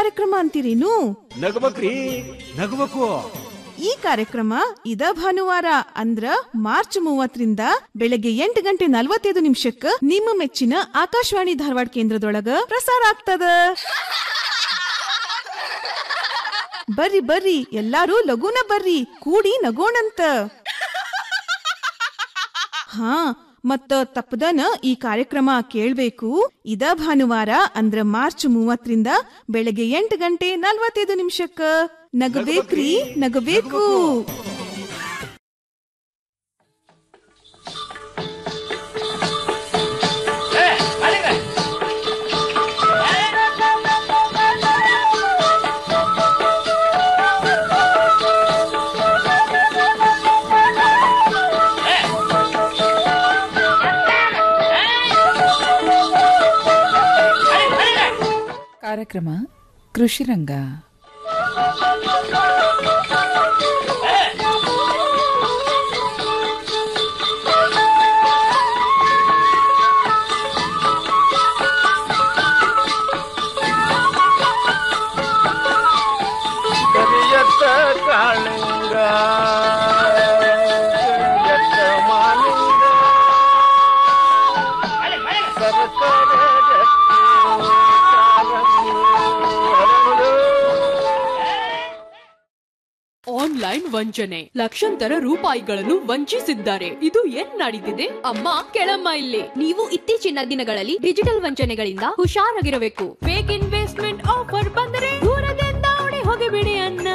ಕಾರ್ಯಕ್ರಮ ಅಂತೀರೇನು ನಗಬೇಕ್ರಿ ನಗಬೇಕು ಈ ಕಾರ್ಯಕ್ರಮ ಇದ ಭಾನುವಾರ ಅಂದ್ರ ಮಾರ್ಚ್ ಮೂವತ್ತರಿಂದ ಬೆಳಗ್ಗೆ ಎಂಟು ಗಂಟೆ ನಲ್ವತ್ತೈದು ನಿಮಿಷಕ್ಕ ನಿಮ್ಮ ಮೆಚ್ಚಿನ ಆಕಾಶವಾಣಿ ಧಾರವಾಡ ಕೇಂದ್ರದೊಳಗ ಪ್ರಸಾರ ಆಗ್ತದ ಬರ್ರಿ ಬರ್ರಿ ಎಲ್ಲಾರು ಲಘುನ ಬರ್ರಿ ಕೂಡಿ ನಗೋಣಂತ ಹಾ ಮತ್ತ ತಪ್ಪದನ ಈ ಕಾರ್ಯಕ್ರಮ ಕೇಳ್ಬೇಕು ಇದ ಭಾನುವಾರ ಅಂದ್ರ ಮಾರ್ಚ್ ಮೂವತ್ತರಿಂದ ಬೆಳಗ್ಗೆ ಎಂಟು ಗಂಟೆ ನಲ್ವತ್ತೈದು ನಿಮಿಷಕ್ಕ ನಗಬೇಕ್ರಿ ನಗಬೇಕು ಕಾರ್ಯಕ್ರಮ ಕೃಷಿರಂಗ ಕರಿಯತ್ತ ಕಾಳಿಂಗ ಕರಿಯತ್ತ ಮಾಲಿಂಗ ಸರ್ಕಾರ ಆನ್ಲೈನ್ ವಂಚನೆ ಲಕ್ಷಾಂತರ ರೂಪಾಯಿಗಳನ್ನು ವಂಚಿಸಿದ್ದಾರೆ ಇದು ಏನ್ ನಡೀತಿದೆ ಅಮ್ಮ ಕೆಳಮ್ಮ ಇಲ್ಲಿ ನೀವು ಇತ್ತೀಚಿನ ದಿನಗಳಲ್ಲಿ ಡಿಜಿಟಲ್ ವಂಚನೆಗಳಿಂದ ಹುಷಾರಾಗಿರಬೇಕು ಫೇಕ್ ಇನ್ವೆಸ್ಟ್ಮೆಂಟ್ ಆಫರ್ ಬಂದರೆ ದೂರದಿಂದ ಓಡಿ ಹೋಗಿಬಿಡಿ ಅನ್ನ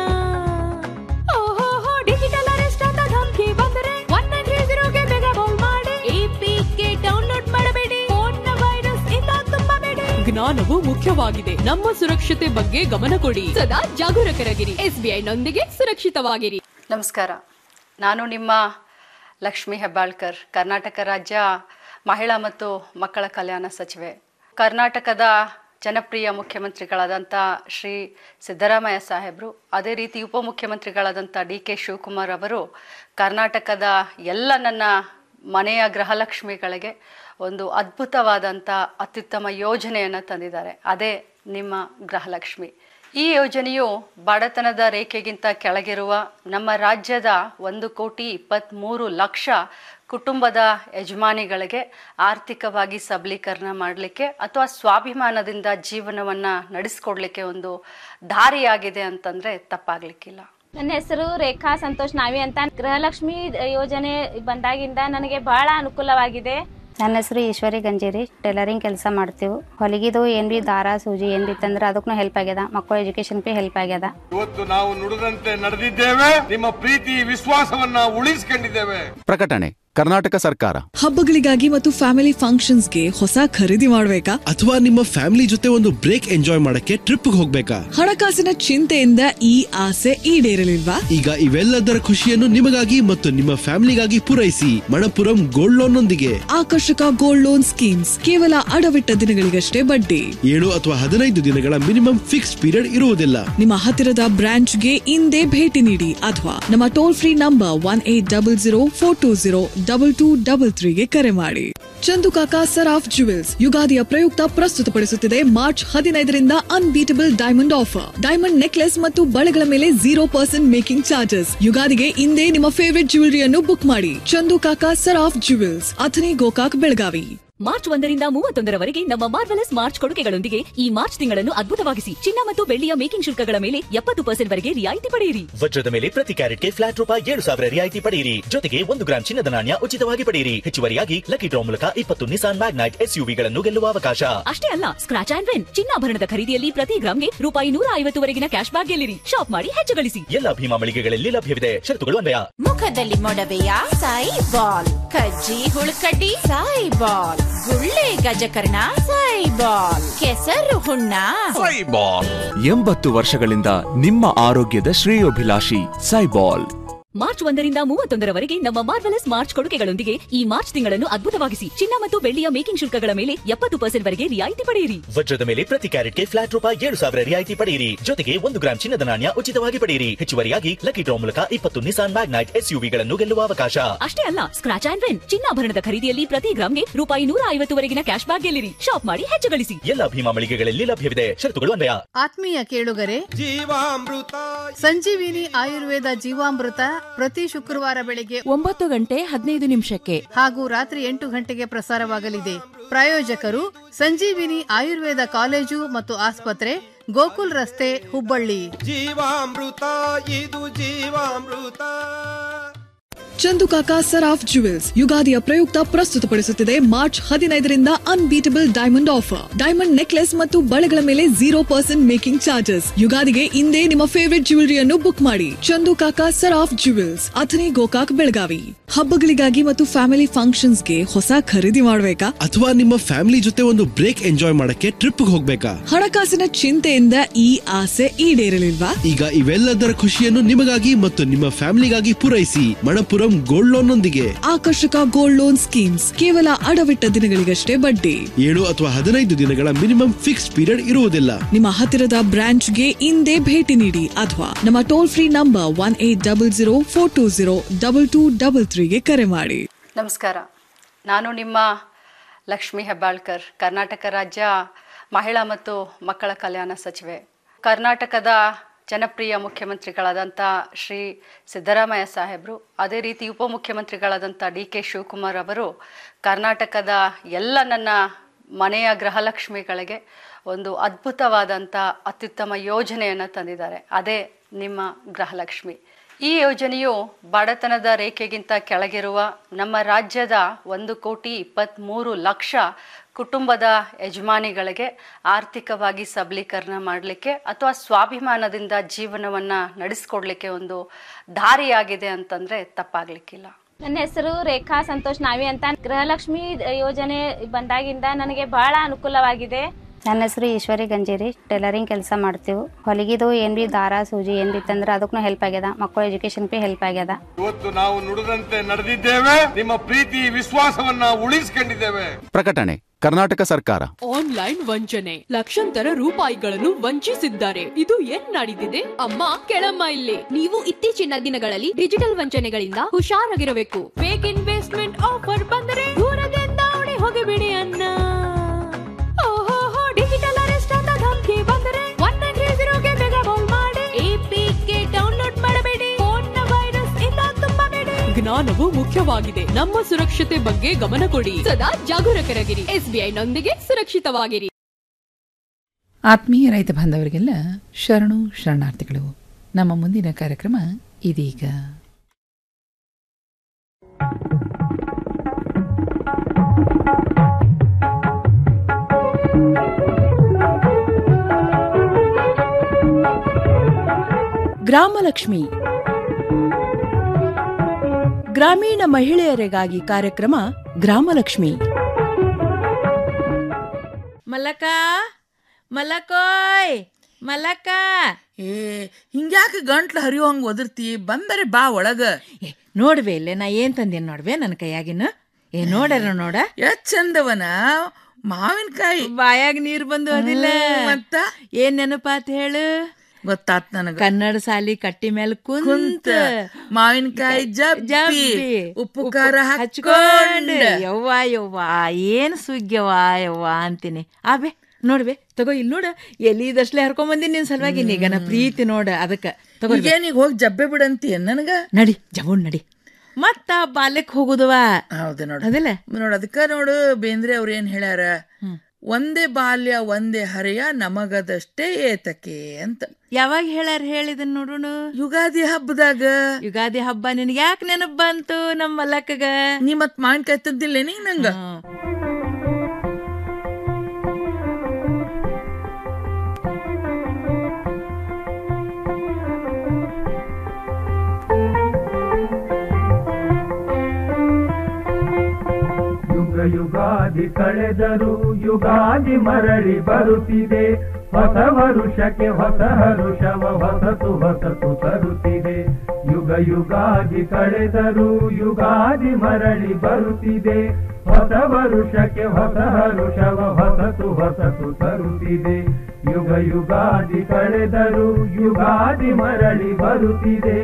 ಓಹೋ ಡಿಜಿಟಲ್ ಅರೆಸ್ಟ್ ಅಂತ ಧಮಕಿ ಬಂದರೆ ಒನ್ ನೈನ್ ತ್ರೀ ಜೀರೋಗೆ ಬೇಗ ಕಾಲ್ ಮಾಡಿ ಎಪಿಕೆ ಡೌನ್ಲೋಡ್ ಮಾಡಬೇಡಿ ಫೋನ್ ವೈರಸ್ ಇಂದ ತುಂಬಬೇಡಿ ಜ್ಞಾನವು ಮುಖ್ಯವಾಗಿದೆ ನಮ್ಮ ಸುರಕ್ಷತೆ ಬಗ್ಗೆ ಗಮನ ಕೊಡಿ ಸದಾ ಜಾಗರೂಕರಾಗಿರಿ ಎಸ್ಬಿಐ ನೊಂದಿಗೆ ಸುರಕ್ಷಿತವಾಗಿರಿ ನಮಸ್ಕಾರ ನಾನು ನಿಮ್ಮ ಲಕ್ಷ್ಮಿ ಹೆಬ್ಬಾಳ್ಕರ್ ಕರ್ನಾಟಕ ರಾಜ್ಯ ಮಹಿಳಾ ಮತ್ತು ಮಕ್ಕಳ ಕಲ್ಯಾಣ ಸಚಿವೆ ಕರ್ನಾಟಕದ ಜನಪ್ರಿಯ ಮುಖ್ಯಮಂತ್ರಿಗಳಾದಂಥ ಶ್ರೀ ಸಿದ್ದರಾಮಯ್ಯ ಸಾಹೇಬರು ಅದೇ ರೀತಿ ಉಪಮುಖ್ಯಮಂತ್ರಿಗಳಾದಂಥ ಡಿ ಕೆ ಶಿವಕುಮಾರ್ ಅವರು ಕರ್ನಾಟಕದ ಎಲ್ಲ ನನ್ನ ಮನೆಯ ಗೃಹಲಕ್ಷ್ಮಿಗಳಿಗೆ ಒಂದು ಅದ್ಭುತವಾದಂಥ ಅತ್ಯುತ್ತಮ ಯೋಜನೆಯನ್ನು ತಂದಿದ್ದಾರೆ ಅದೇ ನಿಮ್ಮ ಗೃಹಲಕ್ಷ್ಮಿ ಈ ಯೋಜನೆಯು ಬಡತನದ ರೇಖೆಗಿಂತ ಕೆಳಗಿರುವ ನಮ್ಮ ರಾಜ್ಯದ ಒಂದು ಕೋಟಿ ಇಪ್ಪತ್ತ್ಮೂರು ಲಕ್ಷ ಕುಟುಂಬದ ಯಜಮಾನಿಗಳಿಗೆ ಆರ್ಥಿಕವಾಗಿ ಸಬಲೀಕರಣ ಮಾಡಲಿಕ್ಕೆ ಅಥವಾ ಸ್ವಾಭಿಮಾನದಿಂದ ಜೀವನವನ್ನು ನಡೆಸ್ಕೊಡ್ಲಿಕ್ಕೆ ಒಂದು ದಾರಿಯಾಗಿದೆ ಅಂತಂದರೆ ತಪ್ಪಾಗಲಿಕ್ಕಿಲ್ಲ ನನ್ನ ಹೆಸರು ರೇಖಾ ಸಂತೋಷ್ ನಾವಿ ಅಂತ ಗೃಹಲಕ್ಷ್ಮಿ ಯೋಜನೆ ಬಂದಾಗಿಂದ ನನಗೆ ಬಹಳ ಅನುಕೂಲವಾಗಿದೆ ನನ್ನ ಹೆಸರು ಈಶ್ವರಿ ಗಂಜೇರಿ ಟೈಲರಿಂಗ್ ಕೆಲಸ ಮಾಡ್ತೀವಿ ಹೊಲಿಗಿದು ಏನ್ ಬಿ ದಾರ ಸೂಜಿ ಏನ್ ಬಿ ತಂದ್ರೆ ಅದಕ್ಕೂ ಹೆಲ್ಪ್ ಆಗ್ಯದ ಮಕ್ಕಳ ಎಜುಕೇಶನ್ ಬಿ ಹೆಲ್ಪ್ ಆಗ್ಯದ ಇವತ್ತು ನಾವು ನುಡಿದಂತೆ ನಡೆದಿದ್ದೇವೆ ನಿಮ್ಮ ಪ್ರೀತಿ ವಿಶ್ವಾಸವನ್ನ ಉಳಿಸಿಕೊಂಡಿದ್ದೇವೆ ಪ್ರಕಟಣೆ ಕರ್ನಾಟಕ ಸರ್ಕಾರ ಹಬ್ಬಗಳಿಗಾಗಿ ಮತ್ತು ಫ್ಯಾಮಿಲಿ ಫಂಕ್ಷನ್ಸ್ಗೆ ಹೊಸ ಖರೀದಿ ಮಾಡಬೇಕಾ ಅಥವಾ ನಿಮ್ಮ ಫ್ಯಾಮಿಲಿ ಜೊತೆ ಒಂದು ಬ್ರೇಕ್ ಎಂಜಾಯ್ ಮಾಡಕ್ಕೆ ಟ್ರಿಪ್ ಹೋಗ್ಬೇಕಾ ಹಣಕಾಸಿನ ಚಿಂತೆಯಿಂದ ಈ ಆಸೆ ಈಡೇರಲಿಲ್ವಾ ಈಗ ಇವೆಲ್ಲದರ ಖುಷಿಯನ್ನು ನಿಮಗಾಗಿ ಮತ್ತು ನಿಮ್ಮ ಫ್ಯಾಮಿಲಿಗಾಗಿ ಪೂರೈಸಿ ಮಣಪುರಂ ಗೋಲ್ಡ್ ಲೋನ್ ನೊಂದಿಗೆ ಆಕರ್ಷಕ ಗೋಲ್ಡ್ ಲೋನ್ ಸ್ಕೀಮ್ಸ್ ಕೇವಲ ಅಡವಿಟ್ಟ ದಿನಗಳಿಗಷ್ಟೇ ಬಡ್ಡಿ ಏಳು ಅಥವಾ ಹದಿನೈದು ದಿನಗಳ ಮಿನಿಮಮ್ ಫಿಕ್ಸ್ಡ್ ಪೀರಿಯಡ್ ಇರುವುದಿಲ್ಲ ನಿಮ್ಮ ಹತ್ತಿರದ ಬ್ರಾಂಚ್ಗೆ ಇಂದೇ ಭೇಟಿ ನೀಡಿ ಅಥವಾ ನಮ್ಮ toll free number one eight double zero four two zero double two double ತ್ರೀಗೆ ಕರೆ ಮಾಡಿ ಚಂದು ಕಾಕಾ ಸರಾಫ್ ಜುವೆಲ್ಸ್ ಯುಗಾದಿಯ ಪ್ರಯುಕ್ತ ಪ್ರಸ್ತುತಪಡಿಸುತ್ತಿದೆ ಮಾರ್ಚ್ ಹದಿನೈದರಿಂದ unbeatable diamond offer diamond necklace ಮತ್ತು ಬಳೆಗಳ ಮೇಲೆ ಜೀರೋ ಪರ್ಸೆಂಟ್ ಮೇಕಿಂಗ್ ಚಾರ್ಜಸ್ ಯುಗಾದಿಗೆ ಇಂದೇ ನಿಮ್ಮ ಫೇವರಿಟ್ ಜ್ಯುವೆಲರಿಯನ್ನು ಬುಕ್ ಮಾಡಿ ಚಂದು ಕಾಕಾ ಸರಾಫ್ ಜುವೆಲ್ಸ್ ಅಥನಿ ಗೋಕಾಕ್ ಬೆಳಗಾವಿ ಮಾರ್ಚ್ ಒಂದರಿಂದ ಮೂವತ್ತೊಂದರವರೆಗೆ ನಮ್ಮ ಮಾರ್ವೆಲಸ್ ಮಾರ್ಚ್ ಕೊಡುಗೆಗಳೊಂದಿಗೆ ಈ ಮಾರ್ಚ್ ತಿಂಗಳನ್ನು ಅದ್ಭುತವಾಗಿಸಿ ಚಿನ್ನ ಮತ್ತು ಬೆಳ್ಳಿಯ ಮೇಕಿಂಗ್ ಶುಲ್ಕಗಳ ಮೇಲೆ ಎಪ್ಪತ್ತು ಪರ್ಸೆಂಟ್ ವರೆಗೆ ರಿಯಾಯಿತಿ ಪಡೆಯಿರಿ ವಜ್ರದ ಮೇಲೆ ಪ್ರತಿ ಕ್ಯಾರೆಟ್ಗೆ ಫ್ಲಾಟ್ ರೂಪಾಯಿ ಏಳು ಸಾವಿರ ರಿಯಾಯಿತಿ ಪಡೆಯಿರಿ ಜೊತೆಗೆ ಒಂದು ಗ್ರಾಂ ಚಿನ್ನದ ನಾಣ್ಯ ಉಚಿತವಾಗಿ ಪಡೆಯಿರಿ ಹೆಚ್ಚುವರಿಯಾಗಿ ಲಕ್ಕಿ ಡ್ರಾ ಮೂಲಕ ಇಪ್ಪತ್ತು ನಿಸಾನ್ ಮ್ಯಾಗ್ನೈಟ್ ಎಸ್ಯುವಿಗಳನ್ನು ಗೆಲ್ಲುವ ಅವಕಾಶ ಅಷ್ಟೇ ಅಲ್ಲ ಸ್ಕ್ರಾಚ್ ಆಂಡ್ ವಿನ್ ಚಿನ್ನಾಭರಣದ ಖರೀದಿಯಲ್ಲಿ ಪ್ರತಿ ಗ್ರಾಮ್ಗೆ ರೂಪಾಯಿ ನೂರ ಐವತ್ತುವರೆಗಿನ ಕ್ಯಾಶ್ ಬ್ಯಾಕ್ ಗೆಲ್ಲಿರಿ ಶಾಪ್ ಮಾಡಿ ಹೆಚ್ಚು ಗಳಿಸಿ ಎಲ್ಲ ಭೀಮಾ ಮಳಿಗೆಗಳಲ್ಲಿ ಲಭ್ಯವಿದೆ ಷರತ್ತುಗಳು ಅನ್ವಯ ಮುಖದಲ್ಲಿ ಮೊಡವೆಯ ಸಾಯಿ ಬಾಲ್ ಕಜ್ಜಿ ಹುಳುಕಡ್ಡಿ ಸಾಯಿ ಬಾಲ್ ಗುಳ್ಳೆ ಗಜಕರ್ಣ ಸಾಯಿ ಬಾಲ್ ಕೆಸರು ಹುಣ್ಣ ಎಂಬತ್ತು ವರ್ಷಗಳಿಂದ ನಿಮ್ಮ ಆರೋಗ್ಯದ ಶ್ರೇಯೋಭಿಲಾಷಿ ಸೈಬಾಲ್ ಮಾರ್ಚ್ ಒಂದರಿಂದ ಮೂವತ್ತೊಂದರವರೆಗೆ ನಮ್ಮ ಮಾರ್ವೆಲಸ್ ಮಾರ್ಚ್ ಕೊಡುಗೆಗಳೊಂದಿಗೆ ಈ ಮಾರ್ಚ್ ತಿಂಗಳನ್ನು ಅದ್ಭುತವಾಗಿಸಿ ಚಿನ್ನ ಮತ್ತು ಬೆಳ್ಳಿಯ ಮೇಕಿಂಗ್ ಶುಲ್ಕಗಳ ಮೇಲೆ ಎಪ್ಪತ್ತು ಪರ್ಸೆಂಟ್ ವರೆಗೆ ರಿಯಾಯಿತಿ ಪಡೆಯಿರಿ ವಜ್ರದ ಮೇಲೆ ಪ್ರತಿ ಕ್ಯಾರೆಟ್ಗೆ ಫ್ಲಾಟ್ ರೂಪಾಯಿ ಏಳು ಸಾವಿರ ರಿಯಾಯಿತಿ ಪಡೆಯಿರಿ ಜೊತೆಗೆ ಒಂದು ಗ್ರಾಂ ಚಿನ್ನದ ನಾಣ್ಯ ಉಚಿತವಾಗಿ ಪಡೆಯಿರಿ ಹೆಚ್ಚುವರಿಯಾಗಿ ಲಕ್ಕಿ ಡ್ರಾ ಮೂಲಕ ಇಪ್ಪತ್ತು ನಿಸಾನ್ ಮ್ಯಾಗ್ನೈಟ್ ಎಸ್ಯುವಿಗಳನ್ನು ಗೆಲ್ಲುವ ಅವಕಾಶ ಅಷ್ಟೇ ಅಲ್ಲ ಸ್ಕ್ರಾಚ್ ಆಂಡ್ ವಿನ್ ಚಿನ್ನಾಭರಣದ ಖರೀದಿಯಲ್ಲಿ ಪ್ರತಿ ಗ್ರಾಮ್ಗೆ ರೂಪಾಯಿ ನೂರ ಐವತ್ತುವರೆಗಿನ ಕ್ಯಾಶ್ ಬ್ಯಾಕ್ ಗೆಲ್ಲಿರಿ ಶಾಪ್ ಮಾಡಿ ಹೆಚ್ಚು ಗಳಿಸಿ ಎಲ್ಲ ಭೀಮಾ ಮಳಿಗೆಗಳಲ್ಲಿ ಲಭ್ಯವಿದೆ ಷರತ್ತುಗಳು ಅನ್ವಯ ಆತ್ಮೀಯ ಕೇಳುಗರೆ ಜೀವಾಮೃತ ಸಂಜೀವಿನಿ ಆಯುರ್ವೇದ ಜೀವಾಮೃತ ಪ್ರತಿ ಶುಕ್ರವಾರ ಬೆಳಿಗ್ಗೆ ಒಂಬತ್ತು ಗಂಟೆ ಹದಿನೈದು ನಿಮಿಷಕ್ಕೆ ಹಾಗೂ ರಾತ್ರಿ ಎಂಟು ಗಂಟೆಗೆ ಪ್ರಸಾರವಾಗಲಿದೆ ಪ್ರಾಯೋಜಕರು ಸಂಜೀವಿನಿ ಆಯುರ್ವೇದ ಕಾಲೇಜು ಮತ್ತು ಆಸ್ಪತ್ರೆ ಗೋಕುಲ್ ರಸ್ತೆ ಹುಬ್ಬಳ್ಳಿ ಜೀವಾಮೃತ ಇದು ಜೀವಾಮೃತ ಚಂದುಕಾಕ ಸರಾಫ್ ಜುವೆಲ್ಸ್ ಯುಗಾದಿಯ ಪ್ರಯುಕ್ತ ಪ್ರಸ್ತುತಪಡಿಸುತ್ತಿದೆ ಮಾರ್ಚ್ ಹದಿನೈದರಿಂದ unbeatable diamond offer diamond necklace ಮತ್ತು ಬಳೆಗಳ ಮೇಲೆ ಜೀರೋ ಪರ್ಸೆಂಟ್ ಮೇಕಿಂಗ್ ಚಾರ್ಜಸ್ ಯುಗಾದಿಗೆ ಇಂದೇ ನಿಮ್ಮ ಫೇವರಿಟ್ ಜ್ಯುವೆಲರಿಯನ್ನು ಬುಕ್ ಮಾಡಿ ಚಂದುಕಾಕ ಸರಾಫ್ ಜುವೆಲ್ಸ್ ಅಥನಿ ಗೋಕಾಕ್ ಬೆಳಗಾವಿ ಹಬ್ಬಗಳಿಗಾಗಿ ಮತ್ತು ಫ್ಯಾಮಿಲಿ ಫಂಕ್ಷನ್ಸ್ಗೆ ಹೊಸ ಖರೀದಿ ಮಾಡಬೇಕಾ ಅಥವಾ ನಿಮ್ಮ ಫ್ಯಾಮಿಲಿ ಜೊತೆ ಒಂದು ಬ್ರೇಕ್ ಎಂಜಾಯ್ ಮಾಡಕ್ಕೆ ಟ್ರಿಪ್ ಹೋಗ್ಬೇಕಾ ಹಣಕಾಸಿನ ಚಿಂತೆಯಿಂದ ಈ ಆಸೆ ಈಡೇರಲಿಲ್ವಾ ಈಗ ಇವೆಲ್ಲದರ ಖುಷಿಯನ್ನು ನಿಮಗಾಗಿ ಮತ್ತು ನಿಮ್ಮ ಫ್ಯಾಮಿಲಿಗಾಗಿ ಪೂರೈಸಿ ಮಣಪುರಂ ಗೋಲ್ಡ್ ಲೋನ್ ನೊಂದಿಗೆ ಆಕರ್ಷಕ ಗೋಲ್ಡ್ ಲೋನ್ ಸ್ಕೀಮ್ಸ್ ಕೇವಲ ಅಡವಿಟ್ಟ ದಿನಗಳಿಗಷ್ಟೇ ಬಡ್ಡಿ ಏಳು ಅಥವಾ ಹದಿನೈದು ದಿನಗಳ ಮಿನಿಮಮ್ ಫಿಕ್ಸ್ ಪೀರಿಯಡ್ ಇರುವುದಿಲ್ಲ ನಿಮ್ಮ ಹತ್ತಿರದ ಬ್ರಾಂಚ್ಗೆ ಇಂದೇ ಭೇಟಿ ನೀಡಿ ಅಥವಾ ನಮ್ಮ toll free number one eight double zero four two zero double two double ತ್ರೀಗೆ ಕರೆ ಮಾಡಿ ನಮಸ್ಕಾರ ನಾನು ನಿಮ್ಮ ಲಕ್ಷ್ಮಿ ಹೆಬ್ಬಾಳ್ಕರ್ ಕರ್ನಾಟಕ ರಾಜ್ಯ ಮಹಿಳಾ ಮತ್ತು ಮಕ್ಕಳ ಕಲ್ಯಾಣ ಸಚಿವೆ ಕರ್ನಾಟಕದ ಜನಪ್ರಿಯ ಮುಖ್ಯಮಂತ್ರಿಗಳಾದಂಥ ಶ್ರೀ ಸಿದ್ದರಾಮಯ್ಯ ಸಾಹೇಬರು ಅದೇ ರೀತಿ ಉಪಮುಖ್ಯಮಂತ್ರಿಗಳಾದಂಥ ಡಿ ಕೆ ಶಿವಕುಮಾರ್ ಅವರು ಕರ್ನಾಟಕದ ಎಲ್ಲ ನನ್ನ ಮನೆಯ ಗೃಹಲಕ್ಷ್ಮಿಗಳಿಗೆ ಒಂದು ಅದ್ಭುತವಾದಂಥ ಅತ್ಯುತ್ತಮ ಯೋಜನೆಯನ್ನು ತಂದಿದ್ದಾರೆ ಅದೇ ನಿಮ್ಮ ಗೃಹಲಕ್ಷ್ಮಿ ಈ ಯೋಜನೆಯು ಬಡತನದ ರೇಖೆಗಿಂತ ಕೆಳಗಿರುವ ನಮ್ಮ ರಾಜ್ಯದ ಒಂದು ಕೋಟಿ ಇಪ್ಪತ್ತ್ಮೂರು ಲಕ್ಷ ಕುಟುಂಬದ ಯಜಮಾನಿಗಳಿಗೆ ಆರ್ಥಿಕವಾಗಿ ಸಬಲೀಕರಣ ಮಾಡಲಿಕ್ಕೆ ಅಥವಾ ಸ್ವಾಭಿಮಾನದಿಂದ ಜೀವನವನ್ನು ನಡೆಸ್ಕೊಡ್ಲಿಕ್ಕೆ ಒಂದು ದಾರಿಯಾಗಿದೆ ಅಂತಂದರೆ ತಪ್ಪಾಗಲಿಕ್ಕಿಲ್ಲ ನನ್ನ ಹೆಸರು ರೇಖಾ ಸಂತೋಷ್ ನಾವಿ ಅಂತ ಗೃಹಲಕ್ಷ್ಮಿ ಯೋಜನೆ ಬಂದಾಗಿಂದ ನನಗೆ ಬಹಳ ಅನುಕೂಲವಾಗಿದೆ ನನ್ನ ಹೆಸರು ಈಶ್ವರಿ ಗಂಜೇರಿ ಟೈಲರಿಂಗ್ ಕೆಲಸ ಮಾಡ್ತೀವಿ ಹೊಲಿಗಿದು ಏನ್ ಬಿ ದಾರ ಸೂಜಿ ಏನ್ ಬಿ ತಂದ್ರೆ ಅದಕ್ಕೂ ಹೆಲ್ಪ್ ಆಗ್ಯದ ಮಕ್ಕಳ ಎಜುಕೇಶನ್ ಬಿ ಹೆಲ್ಪ್ ಆಗ್ಯದ ಇವತ್ತು ನಾವು ನುಡಿದಂತೆ ನಡೆದಿದ್ದೇವೆ ನಿಮ್ಮ ಪ್ರೀತಿ ವಿಶ್ವಾಸವನ್ನ ಉಳಿಸಿಕೊಂಡಿದ್ದೇವೆ ಪ್ರಕಟಣೆ ಕರ್ನಾಟಕ ಸರ್ಕಾರ ಆನ್ಲೈನ್ ವಂಚನೆ ಲಕ್ಷಾಂತರ ರೂಪಾಯಿಗಳನ್ನು ವಂಚಿಸಿದ್ದಾರೆ ಇದು ಏನ್ ನಡೀತಿದೆ ಅಮ್ಮ ಕೆಳಮ್ಮ ಇಲ್ಲಿ ನೀವು ಇತ್ತೀಚಿನ ದಿನಗಳಲ್ಲಿ ಡಿಜಿಟಲ್ ವಂಚನೆಗಳಿಂದ ಹುಷಾರಾಗಿರಬೇಕು ಫೇಕ್ ಇನ್ವೆಸ್ಟ್ಮೆಂಟ್ ಆಫರ್ ಬಂದರೆ ದೂರದಿಂದ ಓಡಿ ಹೋಗಿಬಿಡಿ ಅನ್ನ ಓಹೋಹೋ, ಡಿಜಿಟಲ್ ಅರೆಸ್ಟ್ ಅಂತ ಧಮ್ಕಿ ಬಂದರೆ ಒನ್ ನೈನ್ ತ್ರೀ ಜೀರೋಗೆ ಬೇಗ ಕಾಲ್ ಮಾಡಿ APK ಡೌನ್ಲೋಡ್ ಮಾಡಬೇಡಿ ಫೋನ್ನ ವೈರಸ್ ಇಂದ ತುಂಬಬೇಡಿ ಜ್ಞಾನವು ಮುಖ್ಯವಾಗಿದೆ ನಮ್ಮ ಸುರಕ್ಷತೆ ಬಗ್ಗೆ ಗಮನ ಕೊಡಿ ಸದಾ ಜಾಗರೂಕರಾಗಿರಿ ಎಸ್ಬಿಐ ನೊಂದಿಗೆ ಸುರಕ್ಷಿತವಾಗಿರಿ ಆತ್ಮೀಯ ರೈತ ಬಾಂಧವರಿಗೆಲ್ಲ ಶರಣು ಶರಣಾರ್ಥಿಗಳು ನಮ್ಮ ಮುಂದಿನ ಕಾರ್ಯಕ್ರಮ ಇದೀಗ ಗ್ರಾಮಲಕ್ಷ್ಮಿ ಗ್ರಾಮೀಣ ಮಹಿಳೆಯರಿಗಾಗಿ ಕಾರ್ಯಕ್ರಮ ಗ್ರಾಮಲಕ್ಷ್ಮಿ ಮಲ್ಲಕ್ಕ ಮಲ್ಲಕೋಯ್ ಮಲ್ಲಕ್ಕ ಏ ಹಿಂಗ್ಯಾಕೆ ಗಂಟ್ಲು ಹರಿಯೋ ಹಂಗ ಒದರ್ತಿ ಬಂದರೆ ಬಾ ಒಳಗ ನೋಡ್ವೆ ಇಲ್ಲೇ ನಾ ಏನ್ ತಂದೇನ್ ನೋಡ್ವೆ ನನ್ನ ಕೈಯಾಗಿನ ಏ ನೋಡ್ಯಾರ ನೋಡ ಎಷ್ಟ್ ಚಂದವನ ಮಾವಿನಕಾಯಿ ಬಾಯಾಗ ನೀರ್ ಬಂದು ಅದಿಲ್ಲ ಹ್ಮ್, ಮತ್ತ? ಏನ್ ನೆನಪಾತ್ ಹೇಳು ಗೊತ್ತಾತ್ ನನಗ ಕನ್ನಡ ಸಾಲಿ ಕಟ್ಟಿ ಮೇಲೆ ಕುಂತ ಕುಂತ ಮಾವಿನಕಾಯಿ ಜಬ್ಬಿ ಜಬ್ಬಿ, ಉಪ್ಪು ಖಾರ ಹಚ್ಕೊಂಡ್ ಹಚ್ಕೊಂಡ್ ಯವ್ವ ಯವ್ವ ಏನ್ ಸುಗ್ಯವ್ವ ಯವ್ವ ಅಂತೀನಿ ಆಬೆ ನೋಡ್ಬೆ ತಗೋ ಇಲ್ಲಿ ನೋಡ ಎಲ್ಲಿದಷ್ಟೇ ಹರ್ಕೊಂಡ್ ಬಂದಿನಿ ನಿನ್ ಸಲುವಾಗಿ ನೀಗ ನಾ ಪ್ರೀತಿ ನೋಡ ಅದಕ್ಕ ತಗೋ ಈಗೇನೀಗ ಹೋಗಿ ಜಬ್ಬೆ ಬಿಡಂತೀಯ ನನಗ ನಡಿ ಜವುಣ್ ನಡಿ ಮತ್ತ ಬಾಲ್ಯಕ್ ಹೋಗುದವ ಹೌದು ನೋಡು ಅದಿಲ್ಲ ನೋಡು ಅದಕ್ಕ ನೋಡು ಬೇಂದ್ರೆ ಅವ್ರ ಏನ್ ಹೇಳ್ಯಾರ ಒಂದೇ ಬಾಲ್ಯ ಒಂದೇ ಹರೆಯ ನಮಗದಷ್ಟೇ ಏತಕೆ ಅಂತ ಯಾವಾಗ ಹೇಳ್ಯಾರ ಹೇಳಿದನ್ ನೋಡೋಣ ಯುಗಾದಿ ಹಬ್ಬದಾಗ ಯುಗಾದಿ ಹಬ್ಬ ನಿನಗೆ ಯಾಕೆ ನೆನಪ್ ಬಂತು ನಮ್ಮ ಮಲ್ಲಕ್ಕಗ ನೀ ಮತ್ ಮಾವಿನಕಾಯಿ ತಂದಿಲ್ಲ ನೀ ನಂಗ ಯುಗ ಯುಗಾದಿ ಕಳೆದರು ಯುಗಾದಿ ಮರಳಿ ಬರುತ್ತಿದೆ ಹೊಸ ವರುಷಕ್ಕೆ ಹೊಸ ಹರುಷವ ಹೊಸತು ಹೊಸತು ತರುತ್ತಿದೆ ಯುಗ ಯುಗ ಯುಗಾದಿ ಕಳೆದರೂ ಯುಗಾದಿ ಮರಳಿ ಬರುತ್ತಿದೆ ಹೊಸ ವರುಷಕ್ಕೆ ಹೊಸ ಹರುಷವ ಹೊಸತು ಹೊಸತು ತರುತ್ತಿದೆ ಯುಗ ಯುಗಾದಿ ಕಳೆದರೂ ಯುಗಾದಿ ಮರಳಿ ಬರುತ್ತಿದೆ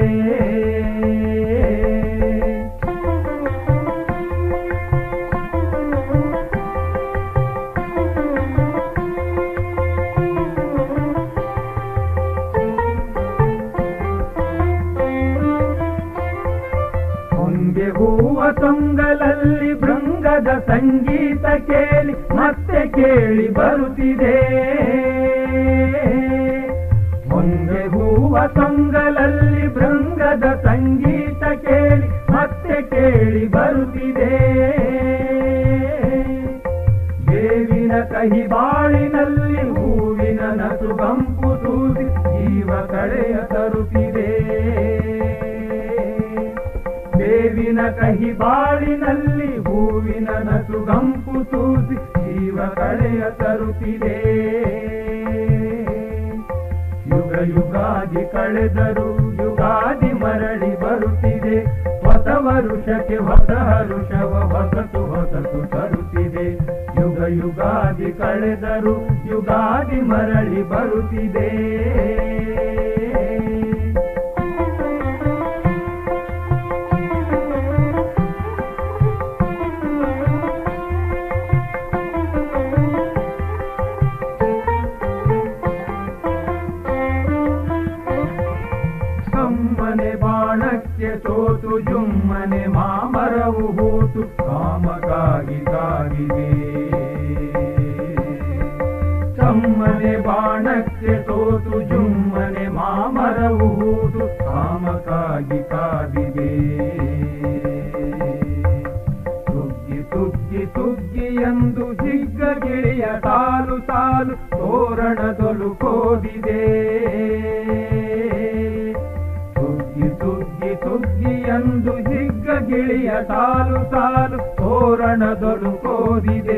ಹೊಂಗೆ ಹೂವ ತೊಂಗಲಲ್ಲಿ ಭೃಂಗದ ಸಂಗೀತ ಕೇಳಿ ಮತ್ತೆ ಕೇಳಿ ಬರುತ್ತಿದೆ ಹೊಂಗೆ ಹೂವ ತೊಂಗಲಲ್ಲಿ ಭೃಂಗದ ಸಂಗೀತ ಕೇಳಿ ಮತ್ತೆ ಕೇಳಿ ಬರುತ್ತಿದೆ ಬೇವಿನ ಕಹಿ ಬಾಳಿನಲ್ಲಿ ಹೂವಿನ ನಸು ಗಂಪು ತೂಸಿ ಜೀವ ಕಳೆಯ ತರುತ್ತಿದೆ ಬೇವಿನ ಕಹಿ ಬಾಳಿನಲ್ಲಿ ಹೂವಿನ ನಸು ಗಂಪು ತೂಸಿ ಜೀವ ಕಳೆಯ ತರುತ್ತಿದೆ ಯುಗ ಯುಗಾದಿ ಕಳೆದರು ಯುಗಾದಿ ಮರಳಿ ಬರುತ್ತಿದೆ ಹೊಸ ವರುಷಕ್ಕೆ ಹೊಸ ಹರುಷವ ಹೊಸತು ಹೊಸತು ತರುತ್ತಿದೆ ಯುಗ ಯುಗಾದಿ ಕಳೆದರು ಯುಗಾದಿ ಮರಳಿ ಬರುತ್ತಿದೆ ಕಮ್ಮನೆ ಬಾಣಕ್ಕೆ ಸೋತು ಜುಮ್ಮನೆ ಮಾಮರವು ಹೂತು ಕಾಮಗಾಗಿ ಕಾಗಿದೆ ಕಮ್ಮನೆ ಬಾಣಕ್ಕೆ ಸೋತು ಜುಮ್ಮನೆ ಮಾಮರವು ಹೂತು ಕಾಮಕ್ಕಾಗಿ ಕಾದಿದೆ ಸುಗ್ಗಿ ಸುಗ್ಗಿ ಸುಗ್ಗಿ ಎಂದು ಹಿಗ್ಗ ಗಿಳಿಯ ಸಾಲು ಸಾಲು ತೋರಣದೊಲು ಕೋದಿದೆ ಸುಗ್ಗಿ ಸುಗ್ಗಿ ಸುಗ್ಗಿ ಎಂದು ಹಿಗ್ಗ ಗಿಳಿಯ ಸಾಲು ಸಾಲು ತೋರಣದೊಲು ಕೋದಿದೆ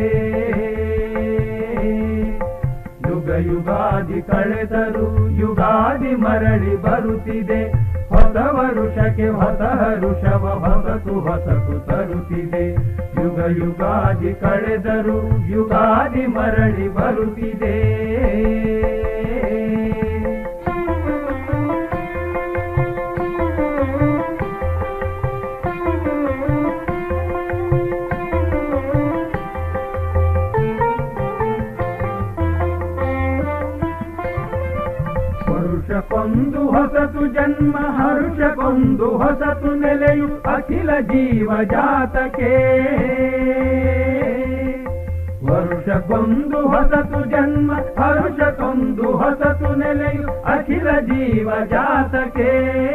ಯುಗ ಯುಗಾದಿ ಕಳೆದರು ಯುಗಾದಿ ಮರಳಿ ಬರುತ್ತಿದೆ ಹೊಸ ವರುಷಕ್ಕೆ ಹೊಸ ಹರುಷವ ಹೊಸತು ಹೊಸತು ತರುತ್ತಿದೆ ಯುಗ ಯುಗಾದಿ ಕಳೆದರು ಯುಗಾದಿ ಮರಳಿ ಬರುತ್ತಿದೆ ವರುಷಕ್ಕೊಂದು ಹೊಸತು ಜನ್ಮ ಹರುಷಕ್ಕೊಂದು ಹೊಸತು ನೆಲೆಯು ಅಖಿಲ ಜೀವ ಜಾತಕೆ ವರುಷಕ್ಕೊಂದು ಹೊಸತು ಜನ್ಮ ಹರುಷಕ್ಕೊಂದು ಹೊಸತು ನೆಲೆಯು ಅಖಿಲ ಜೀವ ಜಾತಕೆ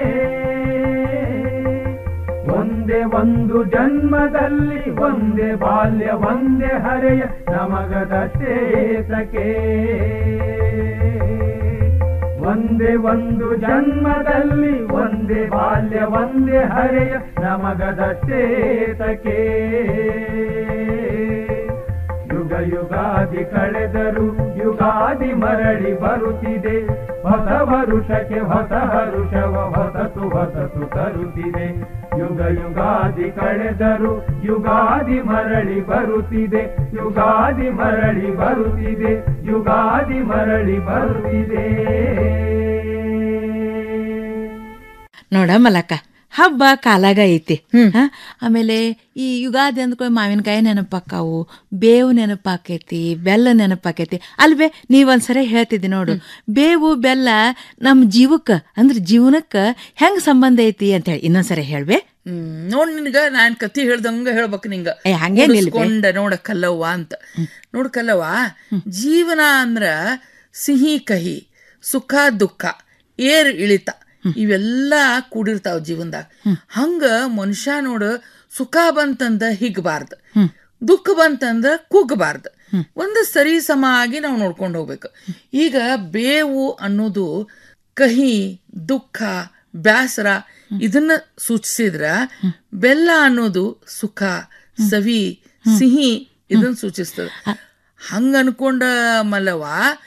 ಒಂದೇ ಒಂದು ಜನ್ಮದಲ್ಲಿ ಒಂದೇ ಬಾಲ್ಯ ಒಂದೇ ಹರೆಯ ನಮಗದ ಚೇತಕೆ ಒಂದೇ ಒಂದು ಜನ್ಮದಲ್ಲಿ ಒಂದೇ ಬಾಲ್ಯ ಒಂದೇ ಹರೆಯ ನಮಗದ ಚೇತಕೆ ಯುಗ ಯುಗಾದಿ ಕಳೆದರು ಯುಗಾದಿ ಮರಳಿ ಬರುತ್ತಿದೆ ಹೊಸ ವರುಷಕ್ಕೆ ಹೊಸ ಹರುಷವ ಹೊಸತು ಹೊಸತು ತರುತ್ತಿದೆ ಯುಗ ಯುಗಾದಿ ಕಳೆದರು ಯುಗಾದಿ ಮರಳಿ ಬರುತ್ತಿದೆ ಯುಗಾದಿ ಮರಳಿ ಬರುತ್ತಿದೆ ಯುಗಾದಿ ಮರಳಿ ಬರುತ್ತಿದೆ ನೋಡ ಮಲಕ ಹಬ್ಬ ಕಾಲಾಗ ಐತಿ ಹ? ಆಮೇಲೆ ಈ ಯುಗಾದಿ ಅಂದ್ಕೊಂಡು ಮಾವಿನಕಾಯಿ ನೆನಪಾಕಾವು ಬೇವು ನೆನಪಾಕೈತಿ ಬೆಲ್ಲ ನೆನಪಾಕೈತಿ ಅಲ್ವೇ ನೀವೊಂದ್ಸರಿ ಹೇಳ್ತಿದ್ದಿ ನೋಡು ಬೇವು ಬೆಲ್ಲ ನಮ್ಮ ಜೀವಕ್ಕ ಅಂದ್ರೆ ಜೀವನಕ್ಕ ಹೆಂಗ್ ಸಂಬಂಧ ಐತಿ ಅಂತ ಹೇಳಿ ಇನ್ನೊಂದ್ಸರಿ ಹೇಳ್ಬೇ ಹ್ಮ್ ನೋಡ್ ನಿನ್ಗ ನಾನ್ ಕತಿ ಹೇಳ್ದಂಗ ಹೇಳ್ಬೇಕು ನಿಂಗ ಏ, ಹಂಗೇನಿಲ್ಲ ಬೇ. ಉಳಿಸ್ಕೊಂಡ ನೋಡ ಕಲ್ಲವ್ವ ಅಂತ ನೋಡ್ ಕಲ್ಲವ್ವ ಜೀವನ ಅಂದ್ರ ಸಿಹಿ ಕಹಿ ಸುಖ ದುಃಖ ಏರ್ ಇಳಿತ ಇವೆಲ್ಲ ಕೂಡಿರ್ತಾವ ಜೀವನದಾಗ ಹಂಗ ಮನುಷ್ಯ ನೋಡು ಸುಖ ಬಂತಂದ ಹಿಗ್ಬಾರ್ದು ದುಃಖ ಬಂತಂದ್ರ ಕುಗ್ಬಾರ್ದು ಒಂದು ಸರಿ ಸಮ ಆಗಿ ನಾವು ನೋಡ್ಕೊಂಡು ಹೋಗ್ಬೇಕು ಈಗ ಬೇವು ಅನ್ನೋದು ಕಹಿ ದುಃಖ ಬ್ಯಾಸರ ಇದನ್ನ ಸೂಚಿಸಿದ್ರ ಬೆಲ್ಲ ಅನ್ನೋದು ಸುಖ ಸವಿ ಸಿಹಿ ಇದನ್ನ ಸೂಚಿಸ್ತದ ಹಂಗ ಅನ್ಕೊಂಡ ಮಲ್ಲವ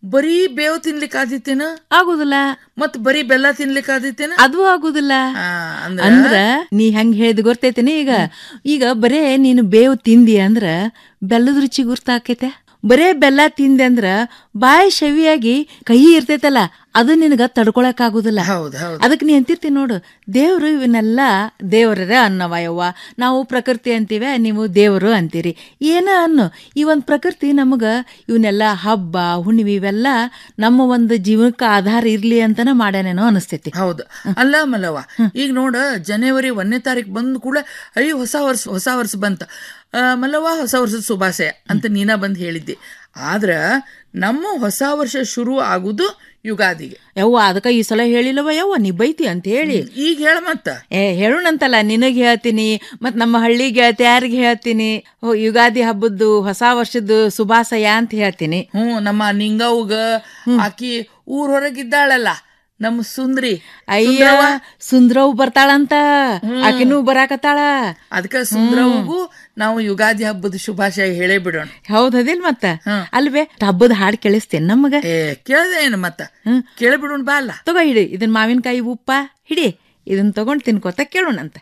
ಬರೀ ಬೇವು ತಿನ್ಲಿಕ್ಕೆ ಆದಿತ್ತೇನ ಆಗುದಿಲ್ಲ ಮತ್ ಬರೀ ಬೆಲ್ಲ ತಿನ್ಲಿಕ್ಕೆ ಆದಿತ್ತೇನ ಅದು ಆಗುದಿಲ್ಲ ಅಂದ್ರ- ಅಂದ್ರ ನೀ ಹೆಂಗ್ ಹೇಳಿದ್ ಗೊತ್ತೈತೇನೆ ಈಗ ಈಗ ಬರೇ ನೀನು ಬೇವು ತಿಂದಿ ಅಂದ್ರ ಬೆಲ್ಲದ ರುಚಿ ಗುರ್ತಾಕೈತೆ ಬರೇ ಬೆಲ್ಲ ತಿಂದೆ ಅಂದ್ರ ಬಾಯಿ ಶವಿಯಾಗಿ ಕಹಿ ಇರ್ತೈತಲ್ಲ ಅದು ನಿನಗ ತಡ್ಕೊಳಕ್ ಆಗುದಿಲ್ಲ ಅದಕ್ಕೆ ನೀ ಅಂತಿರ್ತಿ ನೋಡು ದೇವ್ರು ಇವನ್ನೆಲ್ಲ ದೇವರ ಅನ್ನವ ಯವ್ವ ನಾವು ಪ್ರಕೃತಿ ಅಂತೀವಿ ನೀವು ದೇವರು ಅಂತೀರಿ ಏನ ಅನ್ನು ಈ ಒಂದು ಪ್ರಕೃತಿ ನಮಗ ಇವನ್ನೆಲ್ಲ ಹಬ್ಬ ಹುಣ್ಣಿಮೆ ಇವೆಲ್ಲ ನಮ್ಮ ಒಂದು ಜೀವನಕ್ಕೆ ಆಧಾರ ಇರ್ಲಿ ಅಂತನ ಮಾಡ್ಯಾನೇನೋ ಅನಿಸ್ತೈತಿ ಹೌದು ಅಲ್ಲ ಮಲ್ಲವ್ವ ಈಗ ನೋಡ ಜನವರಿ ಒಂದನೇ ತಾರೀಕು ಬಂದ ಕೂಡ ಅಯ್ಯೋ ಹೊಸ ವರ್ಷ ಹೊಸ ವರ್ಷ ಬಂತ ಆ, ಮಲ್ಲವ್ವ ಹೊಸ ವರ್ಷದ ಶುಭಾಶಯ ಅಂತ ನೀನ ಬಂದ್ ಹೇಳಿದ್ದಿ ಆದ್ರ ನಮ್ಮ ಹೊಸ ವರ್ಷ ಶುರು ಆಗುದು ಯುಗಾದಿಗೆ ಯವ್ವ ಅದಕ್ಕ ಈ ಸಲ ಹೇಳಿಲ್ಲವ ಯವ್ವ ನೀ ಬೈತಿ ಅಂತ ಹೇಳಿ ಈಗ ಹೇಳ ಮತ್ತ ಏ ಹೇಳೋಣಂತಲ್ಲ ನಿನಗೆ ಹೇಳ್ತೀನಿ ಮತ್ ನಮ್ಮ ಹಳ್ಳಿ ಗೆಳತಿಯಾರಿಗೆ ಹೇಳ್ತೀನಿ ಓ, ಯುಗಾದಿ ಹಬ್ಬದ್ದು ಹೊಸ ವರ್ಷದ್ದು ಶುಭಾಶಯ ಅಂತ ಹೇಳ್ತೀನಿ ಹ್ಞೂ ನಮ್ಮ ನಿಂಗವ್ಗ ಆಕಿ ಊರ್ ಹೊರಗಿದ್ದಾಳಲ್ಲ ನಮ್ಮ ಸುಂದ್ರಿ ಅಯ್ಯ ಸುಂದ್ರವ್ ಬರ್ತಾಳಂತ ಆಕಿನೂ ಬರಾಕತ್ತಾಳ ಅದಕ್ಕ ಸುಂದ್ರವ್ಗೂ ನಾವು ಯುಗಾದಿ ಹಬ್ಬದ ಶುಭಾಶಯ ಹೇಳೇ ಬಿಡೋಣ ಹೌದದಿಲ್ ಮತ್ತ ಅಲ್ವೇ ಹಬ್ಬದ ಹಾಡ್ ಕೇಳಿಸ್ತೇನೆ ನಮಗ ಏ ಕೇಳ್ದೆ ಏನು ಮತ್ತ ಕೇಳಿ ಬಿಡೋಣ ಬಾ ಅಲ್ಲ ತಗೋ ಹಿಡಿ ಇದನ್ ಮಾವಿನಕಾಯಿ ಉಪ್ಪ ಹಿಡಿ ಇದನ್ ತಗೊಂಡ್ ತಿನ್ಕೋತ ಕೇಳೋಣಂತ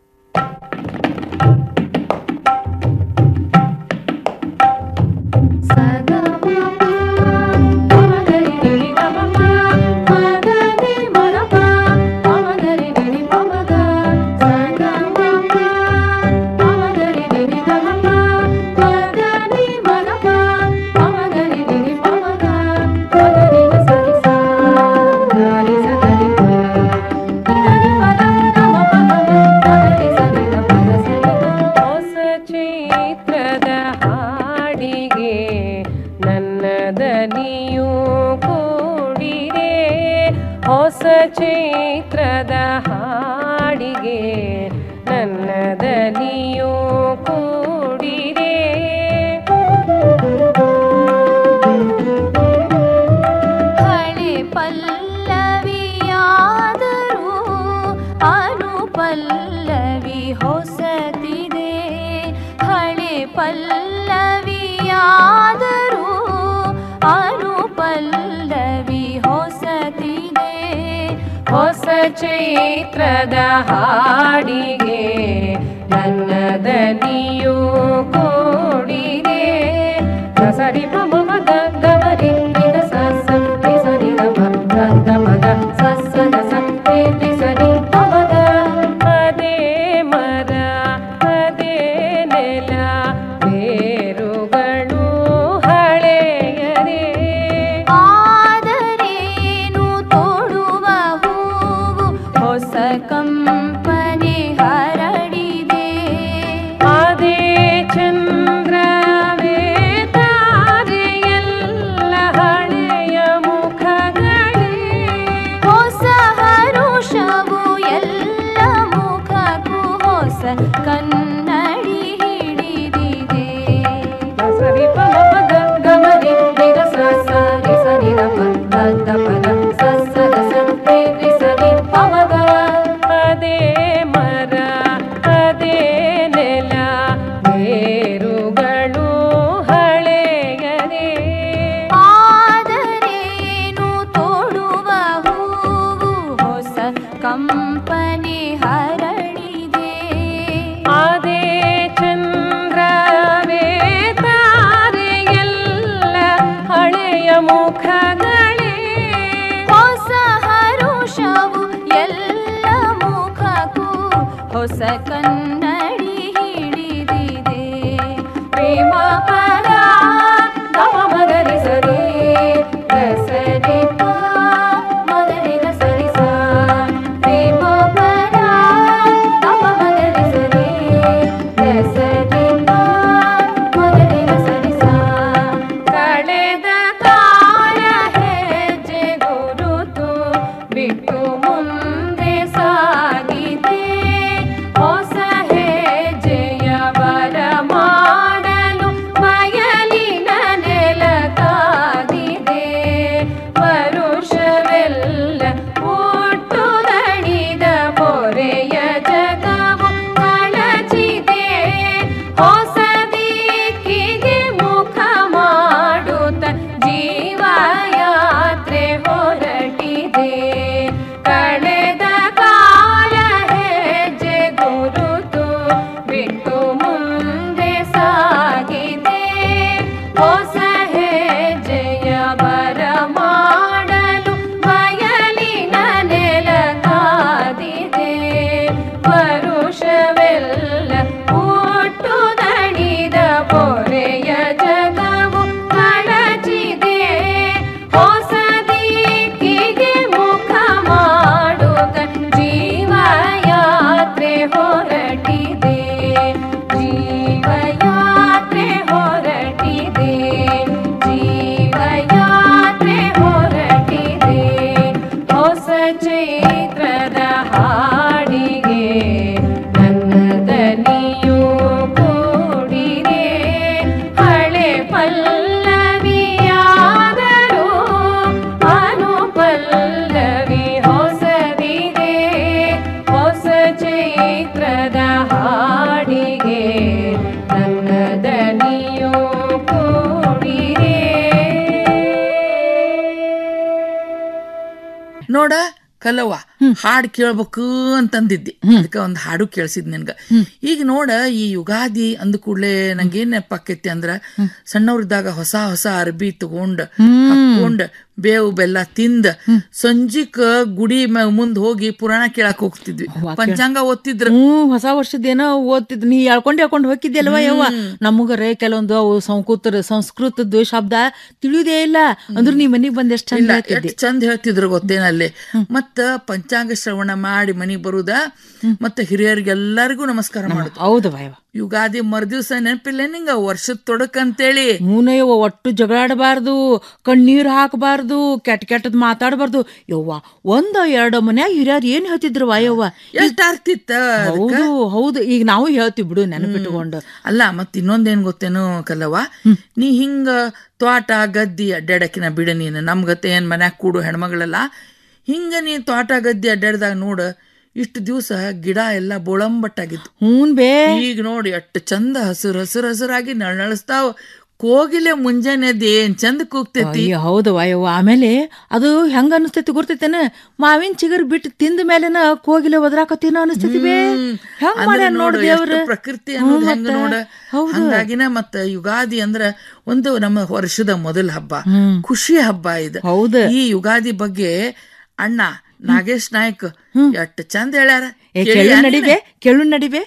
ಹೊಸ ಚೈತ್ರದ ಹಾಡಿಗೆ ನನ್ನ ದನಿಯೂ ಕೂಡಿರೆ ಹೊಸ ಚೈತ್ರದ ಹಾಡಿಗೆ ನನ್ನ ದನಿಯೂ ಕೂಡಿರೆ ಹಳೆ ಪಲ್ಲವಿಯಾದರೂ ಅನುಪಲ್ಲವಿ ಹೊಸತಿದೆ ಹಳೆ ಪಲ್ಲವಿಯಾದರೂ ಅನುಪಲ್ಲವಿ ಹೊಸತಿದೆ ಹೊಸ ಚೈತ್ರದ ಹಾಡಿಗೆ ನನ್ನ ದನಿಯೂ ಕೂಡಿದೆ ಸರಿ ಮಮ ಮದ ಗಮರಿ ನಿದ ಸಸ ರಿ ಸರಿ ನಮ ದ ಮದ ಸಸ ದ ಸ ರಿ ರಿ ಸರಿ ಮದ ಅದೇ ಮರ ಅದೇ ನೆಲ ಬೇರುಗಳು ಹಳೆಯರೇ ಆದರೇನು ತೋಡುವ ಹೂವು ಹೊಸ ಕಂಪನೆ ಹರಡಿದೆ ಅದೇ ಚಂದ್ರವೇ ತಾರೆಯೆಲ್ಲ ಹಳೆಯ ಮುಖಗಳೇ ಹೊಸ ಹರುಷವು ಎಲ್ಲ ಮುಖಕ್ಕೂ ಹೊಸ ಕನ್ನಡಿ ಹಿಡಿದಿದೆ ಸರಿ ಪಮ ಪದ ಗಮರಿ ನಿದ ಸ ಸ ರಿ ಸರಿ ದ ಪ ದ ದ ಪದ ಸ ಸ ದ ಸ ರಿ ರಿ ಸರಿ ಪಮಗ ಅದೇ ಮರ ಅದೇ ನೆಲ ಬೇರುಗಳು ಹಳೆಯರೇ ಆದರೇನು ತೋಡುವ ಹೂವು ಹೊಸ ಕಂಪನೆ ಹರಡಿದೆ ಅದೇ ಚಂದ್ರವೇ ತಾರೆಯೆಲ್ಲ ಹಳೆಯ ಮುಖಗಳೇ ಹೊಸ ಹರುಷವು ಎಲ್ಲ ಮುಖಕ್ಕೂ ಹೊಸ ಕನ್ನಡಿ ಹಿಡಿದಿದೆ ಪ್ರೇಮ ಪದ ಗಮ ಮಗರಿ ಸರಿ ಗಸರಿ ಪ ಮಗರಿ ಗ ಸರಿ ಸ ಪ್ರೇಮ ಪದ ಗಮ ಮಗರಿ ಸರಿ ಗಸರಿ ಪ ಮಗರಿ ಗ ಸರಿ ಸ ಕಳೆದ ಕಾಲ ಹೆಜ್ಜೆ ಗುರುತು ಬಿಟ್ಟು ಮುಂದೆ ಸಾಗಿದೆ ಹೊಸ ಹೆಜ್ಜೆಯ ಬರ ಮಾಡಲು ಬಯಲಿನ ನೆಲ ಕಾದಿದೆ ವರುಷವೆಲ್ಲ ಒಟ್ಟು ದಣಿದ ಪೊರೆಯ ಜಗವು ಕಳಚಿದೆ ಹೊಸ ದಿಕ್ಕಿಗೆ ಮುಖ ಮಾಡುತ್ತ ಜೀವ ಚೈತ್ರದ ಹಾಡಿಗೆ ನನ್ನ ದನಿಯು ಕೂಡಿದೆ ಹಳೆ ಪಲ್ಲವಿಯಾದರೂ ಅನುಪಲ್ಲವಿ ಹೊಸದಿದೆ ಹೊಸ ಚೈತ್ರದ ಹಾಡಿಗೆ ನನ್ನ ದನಿಯು ಕೂಡಿದೆ ನೋಡ ಕಲವ ಹಾಡು ಕೇಳ್ಬೇಕು ಅಂತಂದಿದ್ದೆ ಅದಕ್ಕೆ ಒಂದು ಹಾಡು ಕೇಳಿಸಿದ್ ನಿನ್ಗ ಈಗ ನೋಡ ಈ ಯುಗಾದಿ ಅಂದ ಕೂಡ್ಲೆ ನಂಗೇನ್ ನೆನಪಾಕೈತಿ ಅಂದ್ರ ಸಣ್ಣವ್ರಿದ್ದಾಗ ಹೊಸ ಹೊಸ ಅರ್ಬಿ ತಗೊಂಡ್ ಹಾಕೊಂಡ್ ಬೇವು ಬೆಲ್ಲ ತಿಂದ ಸಂಜಿಕ್ ಗುಡಿ ಮ- ಮುಂದ್ ಹೋಗಿ ಪುರಾಣ ಕೇಳಕ್ ಹೋಗ್ತಿದ್ವಿ ಪಂಚಾಂಗ ಓದ್ತಿದ್ರ ಹ್ಮ್ ಹೊಸ ವರ್ಷದ್ದೇನೋ ಓದ್ತಿದ್ ನೀ ಹೇಳ್ಕೊಂಡ್ ಹೇಳ್ಕೊಂಡ್ ಹೋಗಿದ್ಯಲ್ವ ಯವ್ವ ನಮಗರೆ ಕೆಲವೊಂದು ಅವು ಸಂಕೂತರ ಸಂಸ್ಕೃತದ್ದು ಶಬ್ದ ತಿಳಿಯುದೇ ಇಲ್ಲ ಅಂದ್ರ ನೀ ಮನಿಗ್ ಬಂದ್ ಎಷ್ಟ್ ಚಂದ ಇಲ್ಲ ಹೇಳ್ತಿದ್ದಿ ಎಷ್ಟ್ ಚಂದ ಹೇಳ್ತಿದ್ರು ಗೊತ್ತೇನಲ್ಲಿ ಮತ್ತ ಪಂಚಾಂಗ ಶ್ರವಣ ಮಾಡಿ ಮನಿಗ್ ಬರುದ ಮತ್ತ ಹಿರಿಯರಿಗೆಲ್ಲರಿಗೂ ನಮಸ್ಕಾರ ಮಾಡುದು ಹೌದು ಭಯವ ಯುಗಾದಿ ಮರ್ದಿವ್ಸ ನೆನಪಿಲ್ಲ ನಿಂಗ ವರ್ಷದ ತೊಡಕ್ ಅಂತೇಳಿ ಮೂನಯ್ಯವ್ವ ಒಟ್ಟು ಜಗಳಾಡಬಾರ್ದು ಕಣ್ಣೀರ್ ಹಾಕಬಾರ್ದು ಕೆಟ್ಟ ಕೆಟ್ಟದ್ ಮಾತಾಡಬಾರ್ದು ಯವ್ವ ಒಂದ ಎರಡು ಮನ್ಯಾಗ ಹಿರಿಯರ್ ಏನ್ ಹೇಳ್ತಿದ್ರು ವಾಯವ್ವ ಎಷ್ಟ್ ಆಗ್ತಿತ್ತ ಹೌದು ಹೌದು ಈಗ ನಾವು ಹೇಳ್ತೀವಿ ಬಿಡು ನೆನಪಿಟ್ಟುಕೊಂಡು ಅಲ್ಲ ಮತ್ ಇನ್ನೊಂದೇನ್ ಗೊತ್ತೇನು ಕಲ್ಲವ್ವ ನೀ ಹಿಂಗ ತ್ವಾಟ ಗದ್ದಿ ಅಡ್ಡಾಡಕಿನ ಬಿಡ ನೀನು ನಮ್ಗತ್ತೆ ಏನ್ ಮನ್ಯಾಗ ಕೂಡು ಹೆಣ್ಮಗಳೆಲ್ಲ ಹಿಂಗ ನೀ ತ್ವಾಟ ಗದ್ದಿ ಅಡ್ಡಾಡ್ದಾಗ ನೋಡ ಇಷ್ಟು ದಿವಸ ಗಿಡ ಎಲ್ಲ ಬೋಳಂಬಟ್ಟಾಗಿತ್ತು ಹೂನ್ ಬೇ ಈಗ ನೋಡಿ ಅಷ್ಟು ಚಂದ ಹಸಿರು ಹಸಿರು ಹಸಿರಾಗಿ ನಳನಳಿಸ್ತಾವ ಕೋಗಿಲೆ ಮುಂಜಾನೆ ಎದ್ದು ಏನ್ ಚಂದ ಕೂಗ್ತೈತಿ ಅಯ್ಯ ಹೌದು ವಾಯವ್ವ ಆಮೇಲೆ ಅದು ಹೆಂಗ ಅನಿಸ್ತೈತಿ ಗೊತ್ತೈತೇನ ಮಾವಿನ ಚಿಗರ್ ಬಿಟ್ಟು ತಿಂದ ಮೇಲೆನ ಕೋಗಿಲೆ ಒದ್ರಾಕತ್ತೀನೋ ಅನಿಸ್ತೈತಿ ಬೇ ಹೆಂಗ್ ಅಂದ್ರೆ ಮಾಡ್ಯಾನ ನೋಡ್ ನೋಡು ದೇವ್ರ ಎಷ್ಟು ಪ್ರಕೃತಿ ಅನ್ನೋದು ಹ್ಮ್, ಹೆಂಗ ಮತ್ತ? ನೋಡ ಹೌದು. ಹಂಗಾಗಿನ ಮತ್ತ ಯುಗಾದಿ ಅಂದ್ರ ಒಂದು ನಮ್ಮ ವರ್ಷದ ಮೊದಲ ಹಬ್ಬ ಖುಷಿ ಹಬ್ಬ ಇದು ಹೌದು ಈ ಯುಗಾದಿ ಬಗ್ಗೆ ಅಣ್ಣ ನಾಗೇಶ್ ನಾಯ್ಕ್ ಎಷ್ಟ್ ಚಂದ ಹೇಳ್ಯಾರ ಏ ಕೇಳಿಯಾ ಕೆಳು ನೀನು? ನಡಿಬೆ ಕೆಳು ನಡಿಬೆ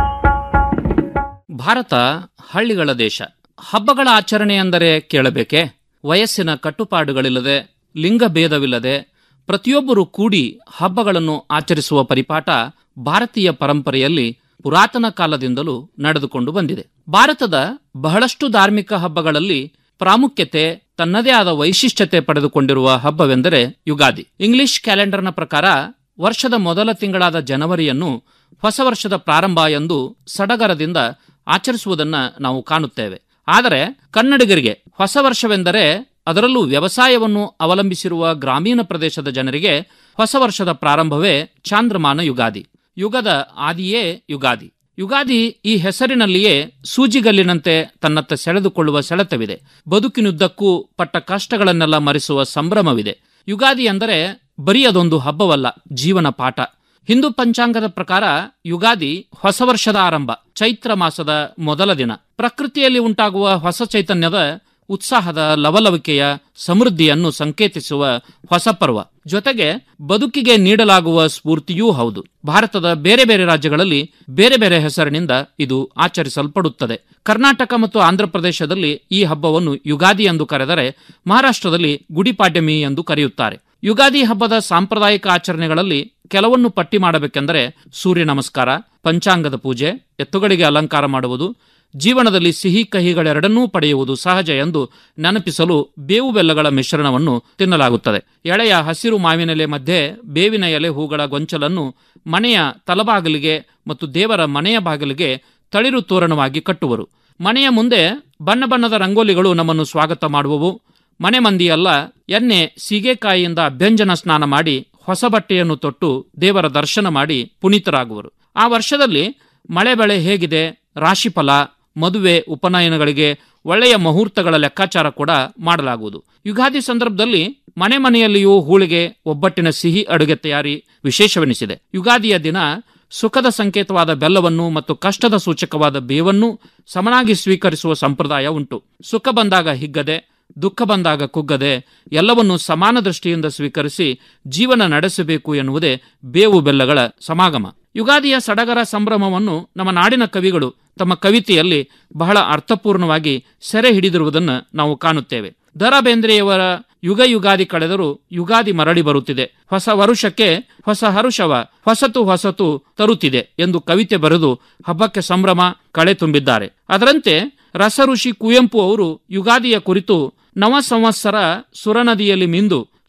ಭಾರತ ಹಳ್ಳಿಗಳ ದೇಶ ಹಬ್ಬಗಳ ಆಚರಣೆ ಅಂದರೆ ಕೇಳಬೇಕೆ ವಯಸ್ಸಿನ ಕಟ್ಟುಪಾಡುಗಳಿಲ್ಲದೆ ಲಿಂಗ ಭೇದವಿಲ್ಲದೆ ಪ್ರತಿಯೊಬ್ಬರು ಕೂಡಿ ಹಬ್ಬಗಳನ್ನು ಆಚರಿಸುವ ಪರಿಪಾಠ ಭಾರತೀಯ ಪರಂಪರೆಯಲ್ಲಿ ಪುರಾತನ ಕಾಲದಿಂದಲೂ ನಡೆದುಕೊಂಡು ಬಂದಿದೆ ಭಾರತದ ಬಹಳಷ್ಟು ಧಾರ್ಮಿಕ ಹಬ್ಬಗಳಲ್ಲಿ ಪ್ರಾಮುಖ್ಯತೆ ತನ್ನದೇ ಆದ ವೈಶಿಷ್ಟ್ಯತೆ ಪಡೆದುಕೊಂಡಿರುವ ಹಬ್ಬವೆಂದರೆ ಯುಗಾದಿ ಇಂಗ್ಲಿಷ್ ಕ್ಯಾಲೆಂಡರ್ನ ಪ್ರಕಾರ ವರ್ಷದ ಮೊದಲ ತಿಂಗಳಾದ ಜನವರಿಯನ್ನು ಹೊಸ ವರ್ಷದ ಪ್ರಾರಂಭ ಎಂದು ಸಡಗರದಿಂದ ಆಚರಿಸುವುದನ್ನ ನಾವು ಕಾಣುತ್ತೇವೆ ಆದರೆ ಕನ್ನಡಿಗರಿಗೆ ಹೊಸ ವರ್ಷವೆಂದರೆ ಅದರಲ್ಲೂ ವ್ಯವಸಾಯವನ್ನು ಅವಲಂಬಿಸಿರುವ ಗ್ರಾಮೀಣ ಪ್ರದೇಶದ ಜನರಿಗೆ ಹೊಸ ವರ್ಷದ ಪ್ರಾರಂಭವೇ ಚಾಂದ್ರಮಾನ ಯುಗಾದಿ ಯುಗದ ಆದಿಯೇ ಯುಗಾದಿ ಯುಗಾದಿ ಈ ಹೆಸರಿನಲ್ಲಿಯೇ ಸೂಜಿಗಲ್ಲಿನಂತೆ ತನ್ನತ್ತ ಸೆಳೆದುಕೊಳ್ಳುವ ಸೆಳೆತವಿದೆ ಬದುಕಿನುದ್ದಕ್ಕೂ ಪಟ್ಟ ಕಷ್ಟಗಳನ್ನೆಲ್ಲ ಮರೆಸುವ ಸಂಭ್ರಮವಿದೆ ಯುಗಾದಿ ಅಂದರೆ ಬರೀ ಅದೊಂದು ಹಬ್ಬವಲ್ಲ ಜೀವನ ಪಾಠ ಹಿಂದೂ ಪಂಚಾಂಗದ ಪ್ರಕಾರ ಯುಗಾದಿ ಹೊಸ ವರ್ಷದ ಆರಂಭ ಚೈತ್ರ ಮಾಸದ ಮೊದಲ ದಿನ ಪ್ರಕೃತಿಯಲ್ಲಿ ಉಂಟಾಗುವ ಹೊಸ ಚೈತನ್ಯದ ಉತ್ಸಾಹದ ಲವಲವಿಕೆಯ ಸಮೃದ್ಧಿಯನ್ನು ಸಂಕೇತಿಸುವ ಹೊಸ ಪರ್ವ ಜೊತೆಗೆ ಬದುಕಿಗೆ ನೀಡಲಾಗುವ ಸ್ಫೂರ್ತಿಯೂ ಹೌದು ಭಾರತದ ಬೇರೆ ಬೇರೆ ರಾಜ್ಯಗಳಲ್ಲಿ ಬೇರೆ ಬೇರೆ ಹೆಸರಿನಿಂದ ಇದು ಆಚರಿಸಲ್ಪಡುತ್ತದೆ ಕರ್ನಾಟಕ ಮತ್ತು ಆಂಧ್ರಪ್ರದೇಶದಲ್ಲಿ ಈ ಹಬ್ಬವನ್ನು ಯುಗಾದಿ ಎಂದು ಕರೆದರೆ ಮಹಾರಾಷ್ಟ್ರದಲ್ಲಿ ಗುಡಿಪಾಡ್ಯಮಿ ಎಂದು ಕರೆಯುತ್ತಾರೆ ಯುಗಾದಿ ಹಬ್ಬದ ಸಾಂಪ್ರದಾಯಿಕ ಆಚರಣೆಗಳಲ್ಲಿ ಕೆಲವನ್ನು ಪಟ್ಟಿ ಮಾಡಬೇಕೆಂದರೆ ಸೂರ್ಯ ನಮಸ್ಕಾರ ಪಂಚಾಂಗದ ಪೂಜೆ ಎತ್ತುಗಳಿಗೆ ಅಲಂಕಾರ ಮಾಡುವುದು ಜೀವನದಲ್ಲಿ ಸಿಹಿ ಕಹಿಗಳೆರಡನ್ನೂ ಪಡೆಯುವುದು ಸಹಜ ಎಂದು ನೆನಪಿಸಲು ಬೇವು ಬೆಲ್ಲಗಳ ಮಿಶ್ರಣವನ್ನು ತಿನ್ನಲಾಗುತ್ತದೆ ಎಳೆಯ ಹಸಿರು ಮಾವಿನೆಲೆ ಮಧ್ಯೆ ಬೇವಿನ ಎಲೆ ಹೂಗಳ ಗೊಂಚಲನ್ನು ಮನೆಯ ತಲಬಾಗಿಲಿಗೆ ಮತ್ತು ದೇವರ ಮನೆಯ ಬಾಗಿಲಿಗೆ ತಳಿರು ತೋರಣವಾಗಿ ಕಟ್ಟುವರು ಮನೆಯ ಮುಂದೆ ಬಣ್ಣ ಬಣ್ಣದ ರಂಗೋಲಿಗಳು ನಮ್ಮನ್ನು ಸ್ವಾಗತ ಮಾಡುವವು ಮನೆ ಮಂದಿಯಲ್ಲ ಎಣ್ಣೆ ಸೀಗೆಕಾಯಿಯಿಂದ ಅಭ್ಯಂಜನ ಸ್ನಾನ ಮಾಡಿ ಹೊಸ ಬಟ್ಟೆಯನ್ನು ತೊಟ್ಟು ದೇವರ ದರ್ಶನ ಮಾಡಿ ಪುನೀತರಾಗುವರು ಆ ವರ್ಷದಲ್ಲಿ ಮಳೆ ಬೆಳೆ ಹೇಗಿದೆ ರಾಶಿಫಲ ಮದುವೆ ಉಪನಯನಗಳಿಗೆ ಒಳ್ಳೆಯ ಮುಹೂರ್ತಗಳ ಲೆಕ್ಕಾಚಾರ ಕೂಡ ಮಾಡಲಾಗುವುದು ಯುಗಾದಿ ಸಂದರ್ಭದಲ್ಲಿ ಮನೆ ಮನೆಯಲ್ಲಿಯೂ ಹೂಳಿಗೆ ಒಬ್ಬಟ್ಟಿನ ಸಿಹಿ ಅಡುಗೆ ತಯಾರಿ ವಿಶೇಷವೆನಿಸಿದೆ ಯುಗಾದಿಯ ದಿನ ಸುಖದ ಸಂಕೇತವಾದ ಬೆಲ್ಲವನ್ನು ಮತ್ತು ಕಷ್ಟದ ಸೂಚಕವಾದ ಬೇವನ್ನು ಸಮನಾಗಿ ಸ್ವೀಕರಿಸುವ ಸಂಪ್ರದಾಯ ಉಂಟು ಸುಖ ಬಂದಾಗ ಹಿಗ್ಗದೆ ದುಃಖ ಬಂದಾಗ ಕುಗ್ಗದೆ ಎಲ್ಲವನ್ನು ಸಮಾನ ದೃಷ್ಟಿಯಿಂದ ಸ್ವೀಕರಿಸಿ ಜೀವನ ನಡೆಸಬೇಕು ಎನ್ನುವುದೇ ಬೇವು ಬೆಲ್ಲಗಳ ಸಮಾಗಮ ಯುಗಾದಿಯ ಸಡಗರ ಸಂಭ್ರಮವನ್ನು ನಮ್ಮ ನಾಡಿನ ಕವಿಗಳು ತಮ್ಮ ಕವಿತೆಯಲ್ಲಿ ಬಹಳ ಅರ್ಥಪೂರ್ಣವಾಗಿ ಸೆರೆ ಹಿಡಿದಿರುವುದನ್ನು ನಾವು ಕಾಣುತ್ತೇವೆ ದ ರಾ ಬೇಂದ್ರೆಯವರ ಯುಗ ಯುಗಾದಿ ಕಳೆದರೂ ಯುಗಾದಿ ಮರಳಿ ಬರುತ್ತಿದೆ ಹೊಸ ವರುಷಕ್ಕೆ ಹೊಸ ಹರುಷವ ಹೊಸತು ಹೊಸತು ತರುತ್ತಿದೆ ಎಂದು ಕವಿತೆ ಬರೆದು ಹಬ್ಬಕ್ಕೆ ಸಂಭ್ರಮ ಕಳೆ ತುಂಬಿದ್ದಾರೆ ಅದರಂತೆ ರಸಋಷಿ ಕುವೆಂಪು ಅವರು ಯುಗಾದಿಯ ಕುರಿತು ನವ ಸಂವತ್ಸರ ಸುರನದಿಯಲ್ಲಿ ಮಿಂದು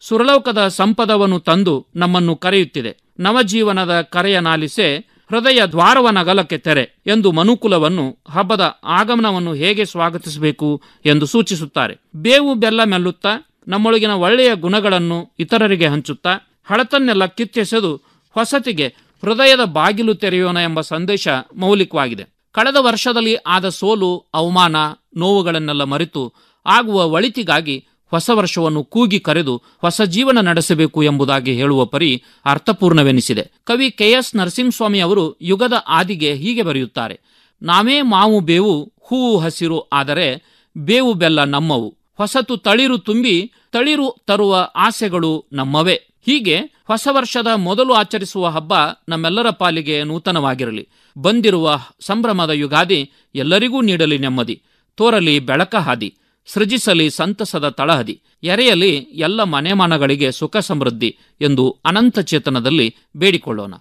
ಸುರಲೋಕದ ಸಂಪದವನ್ನು ತಂದು ನಮ್ಮನ್ನು ಕರೆಯುತ್ತಿದೆ ನವಜೀವನದ ಕರೆಯ ನಾಲಿಸೆ ಹೃದಯ ದ್ವಾರವನಗಲಕ್ಕೆ ತೆರೆ ಎಂದು ಮನುಕುಲವನ್ನು ಹಬ್ಬದ ಆಗಮನವನ್ನು ಹೇಗೆ ಸ್ವಾಗತಿಸಬೇಕು ಎಂದು ಸೂಚಿಸುತ್ತಾರೆ ಬೇವು ಬೆಲ್ಲ ಮೆಲ್ಲುತ್ತಾ ನಮ್ಮೊಳಗಿನ ಒಳ್ಳೆಯ ಗುಣಗಳನ್ನು ಇತರರಿಗೆ ಹಂಚುತ್ತಾ ಹಳತನ್ನೆಲ್ಲ ಕಿತ್ತೆಸೆದು ಹೊಸತಿಗೆ ಹೃದಯದ ಬಾಗಿಲು ತೆರೆಯೋಣ ಎಂಬ ಸಂದೇಶ ಮೌಲಿಕವಾಗಿದೆ ಕಳೆದ ವರ್ಷದಲ್ಲಿ ಆದ ಸೋಲು ಅವಮಾನ ನೋವುಗಳನ್ನೆಲ್ಲ ಮರೆತು ಆಗುವ ಒಳಿತಿಗಾಗಿ ಹೊಸ ವರ್ಷವನ್ನು ಕೂಗಿ ಕರೆದು ಹೊಸ ಜೀವನ ನಡೆಸಬೇಕು ಎಂಬುದಾಗಿ ಹೇಳುವ ಪರಿ ಅರ್ಥಪೂರ್ಣವೆನಿಸಿದೆ ಕವಿ ಕೆ ಎಸ್ ನರಸಿಂಹಸ್ವಾಮಿ ಅವರು ಯುಗದ ಆದಿಗೆ ಹೀಗೆ ಬರೆಯುತ್ತಾರೆ ನಾವೇ ಮಾವು ಬೇವು ಹೂವು ಹಸಿರು ಆದರೆ ಬೇವು ಬೆಲ್ಲ ನಮ್ಮವು ಹೊಸತು ತಳಿರು ತುಂಬಿ ತಳಿರು ತರುವ ಆಸೆಗಳು ನಮ್ಮವೇ ಹೀಗೆ ಹೊಸ ವರ್ಷದ ಮೊದಲು ಆಚರಿಸುವ ಹಬ್ಬ ನಮ್ಮೆಲ್ಲರ ಪಾಲಿಗೆ ನೂತನವಾಗಿರಲಿ ಬಂದಿರುವ ಸಂಭ್ರಮದ ಯುಗಾದಿ ಎಲ್ಲರಿಗೂ ನೀಡಲಿ ನೆಮ್ಮದಿ ತೋರಲಿ ಬೆಳಕ ಹಾದಿ ಸೃಜಿಸಲಿ ಸಂತಸದ ತಳಹದಿ ಎರೆಯಲಿ ಎಲ್ಲ ಮನೆಮಾನಗಳಿಗೆ ಸುಖ ಸಮೃದ್ಧಿ ಎಂದು ಅನಂತ ಚೇತನದಲ್ಲಿ ಬೇಡಿಕೊಳ್ಳೋಣ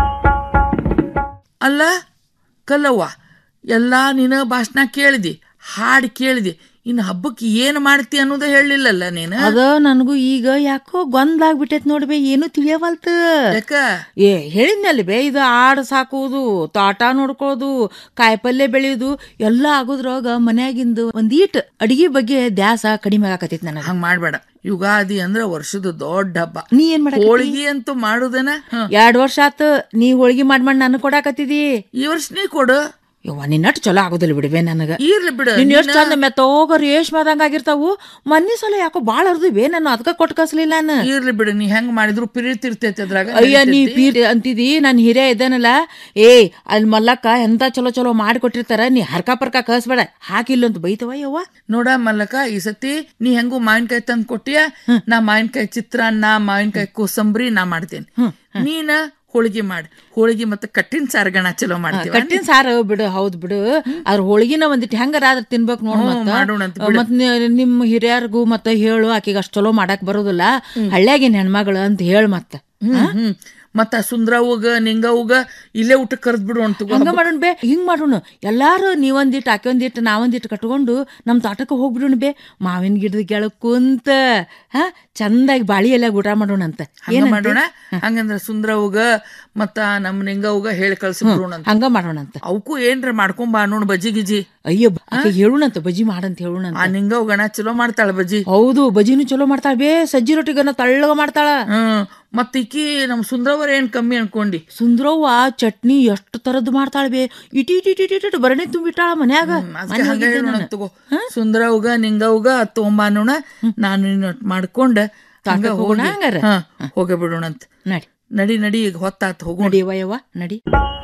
ಅಲ್ಲ ಕಲ್ಲವ್ವ ಎಲ್ಲ ನಿನ ಭಾಷಣ ಕೇಳಿದಿ ಹಾಡು ಕೇಳಿದಿ ಇನ್ನು ಹಬ್ಬಕ್ಕೆ ಏನು ಮಾಡ್ತಿ ಅನ್ನೋದು ಹೇಳಲಿಲ್ಲಲ್ಲ ನೀನು ಅದ ನನಗೂ ಈಗ ಯಾಕೋ ಗೊಂದಲಾಗ್ಬಿಟ್ಟೈತ್ ನೋಡ್ಬೇ ಏನು ತಿಳಿಯವಲ್ತ ಯಾಕ ಏ ಹೇಳಿದ್ನಲ್ಲಿ ಬೇ ಇದು ಆಡ್ ಸಾಕೋದು ತೋಟ ನೋಡ್ಕೊಳ್ಳೋದು ಕಾಯಿಪಲ್ಯ ಬೆಳೆಯೋದು ಎಲ್ಲ ಆಗೋದ್ರೊಳಗ ಮನ್ಯಾಗಿಂದು ಒಂದೀಟ್ ಅಡಿಗೆ ಬಗ್ಗೆ ದ್ಯಾಸ ಕಡಿಮೆ ಆಗಕತ್ತೈತಿ ನನಗ ಹಂಗ್ ಮಾಡ್ಬೇಡ ಯುಗಾದಿ ಅಂದ್ರ ವರ್ಷದ ದೊಡ್ಡ ಹಬ್ಬ ನೀ ಏನ್ ಮಾಡ ಹೋಳಿಗೆ ಅಂತೂ ಮಾಡುದನ ಎರಡ್ ವರ್ಷ ಆತ ನೀ ಹೋಳಿಗೆ ಮಾಡ್ ಮಾಡಿ ನನಗ್ ಕೊಡಾಕತ್ತಿದಿ ಈ ವರ್ಷ ನೀ ಕೊಡು ಯವ್ವ ನಿನ್ನಟ್ಟು ಚಲೋ ಆಗೋದಿಲ್ಲ ಬಿಡ್ಬೇ ನನಗ ಇರ್ಲಿ ಬಿಡು ನಿನ್ ಎಷ್ಟ್ ನೀನ- ಚಂದ ಮೆತ್ತೋಗ ರೇಷ್ಮದಂಗ ಆಗಿರ್ತಾವು ಮೊನ್ನೆ ಸಲ ಯಾಕೋ ಬಾಳ ಅರ್ದು ಬೇ ನಾನು ಅದಕ್ಕ ಕೊಟ್ ಕಸ್ಲಿಲ್ಲ ನಾನು ಇರ್ಲಿ ಬಿಡು ನೀ ಹೆಂಗ್ ಮಾಡಿದ್ರು ಪಿರಿತಿರ್ತೈತಿ ಅದ್ರಾಗ ಅಯ್ಯ ನೀ ನಡೀತೈತಿ. ಪೀರ್ ಅಂತಿದಿ ನನ್ ಹಿರಿಯ ಇದ್ದಾನಲ್ಲ ಏ ಅಲ್ಲಿ ಮಲ್ಲಕ್ಕ ಎಂತ ಚಲೋ ಚಲೋ ಮಾಡಿ ಕೊಟ್ಟಿರ್ತಾರ ನೀ ಹರ್ಕ ಪರ್ಕ ಕಳ್ಸ್ಬೇಡ ಹಾಕಿಲ್ಲ ಅಂತ ಬೈತವ ಯವ್ವ ನೋಡ ಮಲ್ಲಕ ಈ ಸತಿ ನೀ ಹೆಂಗು ಮಾವಿನಕಾಯಿ ತಂದ್ ಕೊಟ್ಟಿಯ ನಾ ಮಾವಿನಕಾಯಿ ಚಿತ್ರಾನ್ನ ಮಾವಿನಕಾಯಿ ಕೋಸಂಬರಿ ನಾ ಮಾಡ್ತೇನೆ ನೀನ ಹೋಳಿಗೆ ಮಾಡಿ ಹೋಳಿಗೆ ಮತ್ತೆ ಕಟ್ಟಿನ ಸಾರಗಣ ಚಲೋ ಮಾಡ್ತೀವಿ ಕಟ್ಟಿನ ಸಾರು ಬಿಡು ಹೌದ್ ಬಿಡು ಅದ್ರ ಹೋಳಿಗಿನ ಒಂದಿಟ್ಟು ಹೆಂಗಾರ ಆದ್ರ ತಿನ್ಬೇಕು ನೋಡ್ ಹ್ಞೂ, ಮತ್ತ ಮಾಡೋಣಂತ ಬಿಡು. ಮತ್ ನಿ- ನಿಮ್ ಹಿರಿಯರ್ಗೂ ಮತ್ತ ಹೇಳು ಆಕಿಗೆ ಅಷ್ಟ್ ಚಲೋ ಮಾಡಾಕ್ ಬರೋದಿಲ್ಲ ಹಳ್ಳ್ಯಾಗಿನ ಹೆಣ್ಮಗಳು ಅಂತ ಹೇಳ ಮತ್ತ ಹ್ಮ್ ಹ್ಮ್ ಮತ್ತ ಸುಂದ್ರವ್ಗ ನಿಂಗವ್ಗ ಇಲ್ಲೇ ಊಟ ಕರ್ದ್ ಬಿಡು ಅಂತ ಹಂಗ ಮಾಡೋಣ ಬೇ ಹಿಂಗ್ ಮಾಡೋಣ ಎಲ್ಲಾರು ನೀವೊಂದಿಟ್ಟು ಆಕೆ ಒಂದಿಟ್ಟು ನಾವೊಂದಿಟ್ಟು ಕಟ್ಕೊಂಡು ನಮ್ ತೋಟಕ್ಕೆ ಹೋಗ್ಬಿಡೋಣ ಬೇ ಮಾವಿನ ಗಿಡದ ಕೆಳಗ್ ಕುಂತ ಹಾ ಚಂದಾಗಿ ಬಾಳಿ ಎಲ್ಲ ಊಟ ಮಾಡೋಣ ಅಂತ ಹಂಗ ಮಾಡೋಣ ಹಂಗಂದ್ರ ಸುಂದ್ರವ್ಗ ಮತ್ತ ನಮ್ ನಿಂಗವ್ಗ ಹೇಳಿ ಕಳ್ಸಿಬಿಡೋಣ ಅಂತ ಹಂಗ ಮಾಡೋಣ ಅಂತ ಅವಕ್ಕೂ ಏನ್ರ ಮಾಡ್ಕೊಂಬಾ ನೋಡ್ ಬಜ್ಜಿ ಗಿಜಿ ಅಯ್ಯೋ ಆಕೆ ಹೇಳುಣಂತ ಬಜ್ಜಿ ಮಾಡಂತ ಹೇಳುಣಂತ ಆ ನಿಂಗವ್ಗಣ ಚಲೋ ಮಾಡ್ತಾಳ ಬಜ್ಜಿ ಹೌದು ಬಜ್ಜಿನೂ ಚಲೋ ಮಾಡ್ತಾಳ ಬೇ ಸಜ್ಜಿ ರೊಟ್ಟಿಗನ್ನ ತಳ್ಳಗ ಮಾಡ್ತಾಳ ಹ್ಮ್ ಮತ್ತ ಈಕಿ ನಮ್ ಸುಂದ್ರವ್ರ ಏನ್ ಕಮ್ಮಿ ಅನ್ಕೊಂಡಿ ಸುಂದ್ರವ್ವ ಚಟ್ನಿ ಎಷ್ಟು ತರದ್ದು ಮಾಡ್ತಾಳ ಬೇ ಇಟಿ ಇಟಿ ಇಟಿ ಇಟಿ ಭರಣಿ ತುಂಬಿಟ್ಟಾಳ ಮನ್ಯಾಗ ಅದ್ಕೆ ಮನ್ಯಾಗ್ ಹಂಗ ಹೋಗಿದ್ದೆ ಹೇಳೋಣ ನಾನು. ತಗೋ ಸುಂದ್ರವ್ಗ ನಿಂಗವ್ಗ ತೊಗೊಂಬಾನೋಣ ನಾನು ನಿನ್ನ ಮಾಡ್ಕೊಂಡ ಹಂಗ ತಾಕಕ್ ಹೋಗೋಣ ಹೋಗಿ ಹಂಗಾರ? ಹಾ ಹೋಗೇ ಬಿಡೋಣಂತ ನಡಿ ನಡಿ ನಡಿ ಈಗ ಹೊತ್ತಾತ್ ಹೋಗೋಣ ನಡಿ ಯವ್ವ ನಡಿ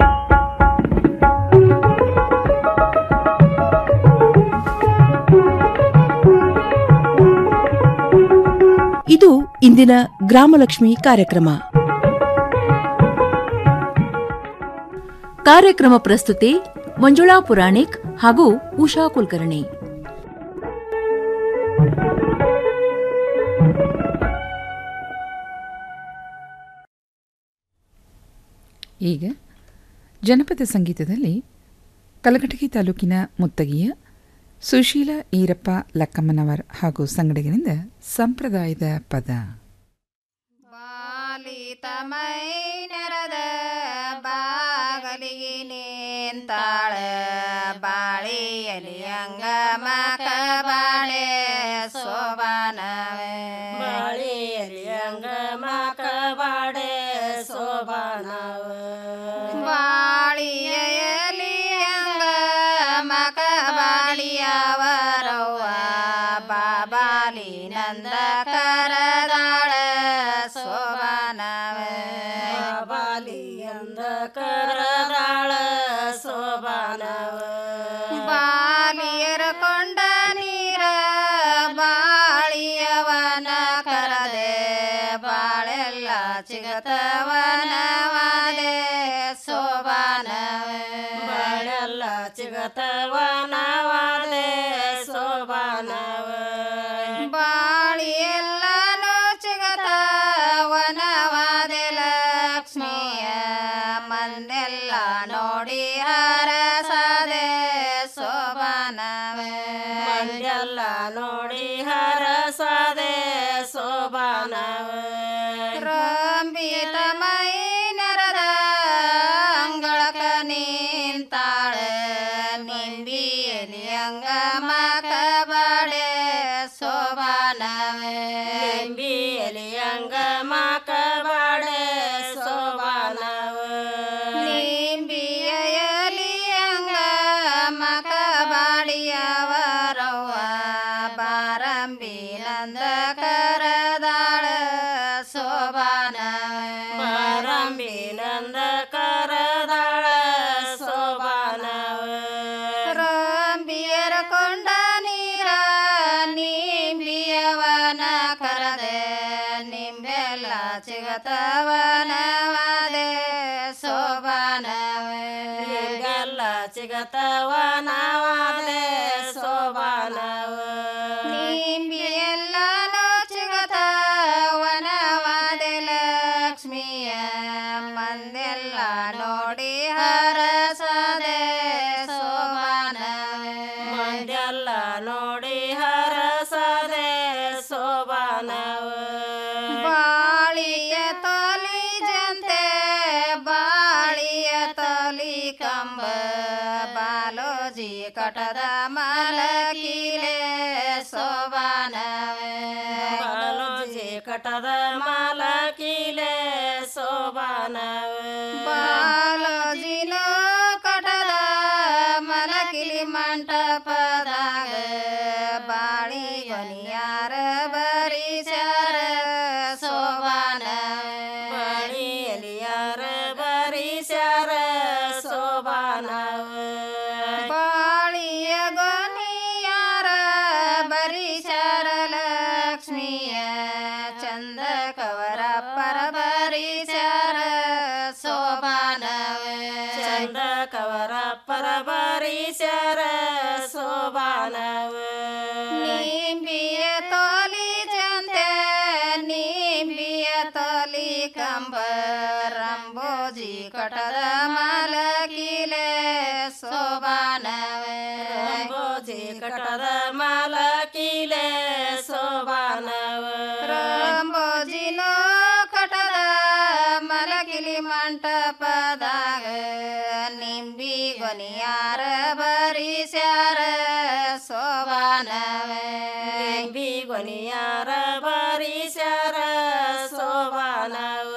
ಇದು ಇಂದಿನ ಗ್ರಾಮಲಕ್ಷ್ಮಿ ಕಾರ್ಯಕ್ರಮ ಕಾರ್ಯಕ್ರಮ ಪ್ರಸ್ತುತಿ ಮಂಜುಳಾ ಪುರಾಣಿಕ್ ಹಾಗೂ ಉಷಾ ಕುಲಕರ್ಣಿ ಈಗ ಜನಪದ ಸಂಗೀತದಲ್ಲಿ ಕಲಘಟಗಿ ತಾಲೂಕಿನ ಮುತ್ತಗಿಯ ಸುಶೀಲ ಈರಪ್ಪ ಲಕ್ಕಮ್ಮನವರ್ ಹಾಗೂ ಸಂಗಡಿಗರಿಂದ ಸಂಪ್ರದಾಯದ ಪದ ಮೈ ನೆರದ ಬಾಗಲಿಗೆ ನಿಂತಾಳ ಬಾಳಿಯಲಿ ಅಂಗ ಮಕ ಬಾಳೆ ಸೋಬಾನವೇ ಬಾಳಿಯಲಿ ಅಂಗ ಮಕ ಬಾಳೆ ಸೋಬಾನವ ಬಾಳಿಯಲಿ ಅಂಗ ಮಕ ಬಾಳಿಯವರವ್ವ ಬಾಬಾಲಿ ನಂದ ಕರದಾಳ ಸೋಬಾನವೇ ಬಾಲಿ ಅಂದ ಕರದಾಳ ಸೋಬಾನವ ಬಾಲಿಯರ ಕೊಂಡ ನೀರ ಬಾಳಿಯವನ ಕರದೆ ಬಾಳೆಲ್ಲ ಚಿಗತವನವಾದೆ ಸೋಬಾನವೇ ಬಾಳೆಲ್ಲ ಚಿಗತವನವಾದೆ ಸೋಬಾನವ ಬಾಳಿಯೆಲ್ಲನೂ ಚಿಗತವನವಾದೆ ಲಕ್ಷ್ಮಿಯ ಮಂದೆಲ್ಲ ನೋಡಿ ಹರಸದೆ ಸೋಬಾನವೇ ಮಂದೆಲ್ಲ ನೋಡಿ ಹರಸದೆ ಸೋಬಾನವೇ ಅಮಿತ ಮೈ ನೆರದ ಅಂಗಳಕ ನಿಂತಾಳ ನಿಂಬಿಯಲಿ ಅಂಗಮಕ ಬಾಡೆ ಸೋಬಾನವೇ ನಿಂಬಿಯಲಿ ಅಂಗಮಕ ಬಾಡೆ ಸೋಬಾನವ ನಿಂಬಿಯಲಿ ಅಂಗಮಕ ಬಾಡಿಯವರವ್ವ ಬಾರಂಬಿ ನಂದ ಕರದಾಳ ಸೋಬಾನವೇ ಬಾರಂಬಿ ನಂದ ಕರದಾಳ ಸೋಬಾನವ ರಂಬಿಯರ ಕೊಂಡ ನೀರ ನಿಂಬಿಯವನ ಕರದೆ ನಿಂಬೆಲ್ಲ ಚಿಗತವನವಾದೆ ಸೋಬಾನವೇ ನಿಂಬೆಲ್ಲ ಚಿಗತವನವಾದೆ ಸೋಬಾನವ ನಿಂಬಿಯೆಲ್ಲನೂ ಚಿಗತವನವಾದೆ ಲಕ್ಷ್ಮಿಯ ಮಂದೆಲ್ಲ ನೋಡಿ ಹರಸದೆ ಸೋಬಾನವೇ ಮಂದೆಲ್ಲ ನೋಡಿ ಹರಸದೆ ಸೋಬಾನವ ಬಾಳಿಯ ತೊಲಿ ಜಂತೆ ಬಾಳಿಯ ತೊಲಿ ಕಂಬ ಬಾಲೋಜಿ ಕಟದ ಮಲಕಿಲೆ ಸೋಬಾನವೇ ಬಾಲೋಜಿ ಕಟದ ಮಲಕಿಲೆ ಸೋಬಾನವೇ ಬಾಲೋಜಿನೋ ಕಟದ ಮಲಕಿಲಿ ಮಂಟಪದಾಗ ಬಾಳಿ ಗನಿಯಾರ ಬರಿಸ್ಯಾರ ಸೋಬಾನವೇ ಬಾಳಿಯಲ್ಲಿ ಯಾರ ಬರಿಸ್ಯಾರ ಸೋಬಾನವೇ ಬಾಳಿಯ ಗೊನಿಯಾರ ಬರಿಸ್ಯಾರ ಲಕ್ಷ್ಮಿಯ ಚಂದ ಕವರ ಪರ ಬರಿಸ್ಯಾರ ಸೋಬಾನವೇ ಚಂದ ಕವರ ಪರ ಬರಿಸ್ಯಾರ ಸೋಬಾನವೇ ನಿಂಬಿಯ ತೋಲಿ ಜಂತೆ ನಿಂಬಿಯ ತೋಲಿ ಕಂಬ ರಂಬೋಜಿ ಕಟದ ಮಲಕಿಲೆ ಸೋಬಾನವೇ ರಂಬೋಜಿ ಕಟದ ಮಲಕಿಲೆ ಸೋಬಾನವೇ ರಂಬೋಜಿನೋ ಕಟದ ಮಲಕಿಲಿ ಮಂಟಪದಾಗ ನಿಂಬಿ ಗೊನಿಯಾರ ಬರಿಸ್ಯಾರ ಸೋಬಾನವೇ ನಿಂಬಿ ಗೊನಿಯಾರ ಬರಿಸ್ಯಾರ ಸೋಬಾನವ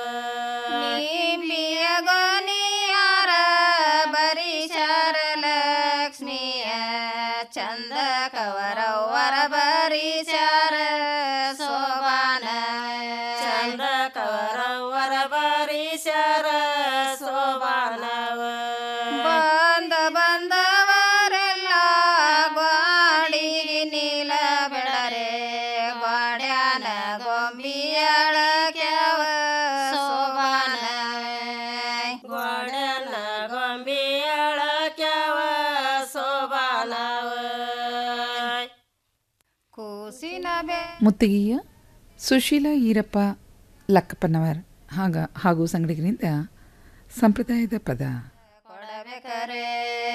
ನಿಂಬಿಯ ಗೊನಿಯಾರ ಬರಿಸ್ಯಾರ ಲಕ್ಷ್ಮಿಯ ಚಂದ ಕವರವ್ವರ ಬರಿಸ್ಯಾರ ಸೋಬಾನವೇ ಚಂದ ಕವರವ್ವರ ಬರಿಸ್ಯಾರ ಸೋಬಾನವ ಬಂದ ಬಂದವರೆಲ್ಲ ಗ್ವಾಡಿಗೆ ನೀಲ ಬೆಳರೆ ಗ್ವಾಡ್ಯಾನ ಗೊಂಬಿಯಳ ಕ್ಯಾವ ಸೋಬಾನವೇ ಗ್ವಾಡ್ಯಾನ ಗೊಂಬಿಯಳ ಕ್ಯಾವ ಸೋಬಾನವೇ ಕೂಸಿನ ಬೆ ಮುತ್ತಿಗೆಯ ಸುಶೀಲ ಈರಪ್ಪ ಲಕ್ಕಪ್ಪನವರ್ ಹಾಗ ಹಾಗೂ ಸಂಗಡಿಗರಿಂದ ಸಂಪ್ರದಾಯದ ಪದ ಕೊಡಬೇಕರೆ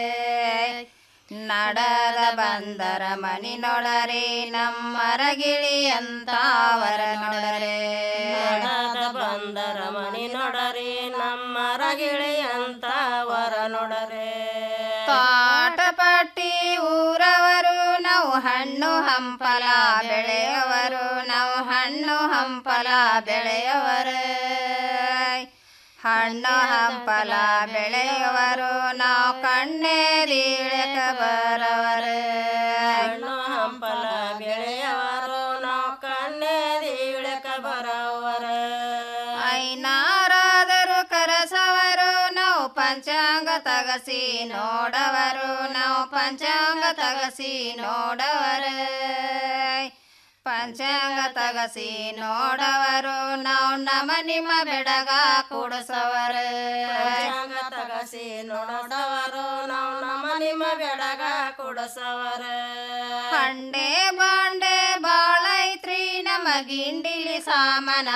ನಡದ ಬಂದರ ಮನಿ ನೋಡರೆ ನಮ್ಮರಗಿಳಿ ಅಂತ ಅವರ ನೋಡರೆ ನಡದ ಬಂದರ ಮನಿ ನೋಡರೆ ನಮ್ಮರಗಿಳಿ ಅಂತ ಅವರ ನೋಡರೆ ಪಾಟಪಟ್ಟಿ ಊರವರು ನಾವು ಹಣ್ಣು ಹಂಪಲ ಬೆಳೆಯವರು ನಾವು ಹಣ್ಣು ಹಂಪಲ ಬೆಳೆಯವರೇ ಹಣ್ಣು ಹಂಪಲ ಬೆಳೆಯುವರು ನಾವು ಕಣ್ಣೇದೀಳಕ ಬರವರು ಹಣ್ಣು ಹಂಪಲ ಬೆಳೆಯವರು ನಾವು ಕಣ್ಣೇದೀಳಕ ಬರವರು ಐನಾರಾದರು ಕರಸವರು ನಾವು ಪಂಚಾಂಗ ತಗಸಿ ನೋಡವರು ನಾವು ಪಂಚಾಂಗ ತಗಸಿ ನೋಡವರು ಪಂಚಾಂಗ ತಗಸಿ ನೋಡವರು ನಾವು ನಮ ನಿಮ್ಮ ಬೆಡಗ ಕೂಡಸವರು ಪಂಚಾಂಗ ತಗಸಿ ನೋಡವರು ನಾವು ನಮ ನಿಮ್ಮ ಬೆಡಗ ಕೂಡಸವರ ಹಂಡೆ ಬಾಂಡೆ ಬಾಳೈತ್ರಿ ನಮಗಿಂಡಿಲಿ ಸಾಮನ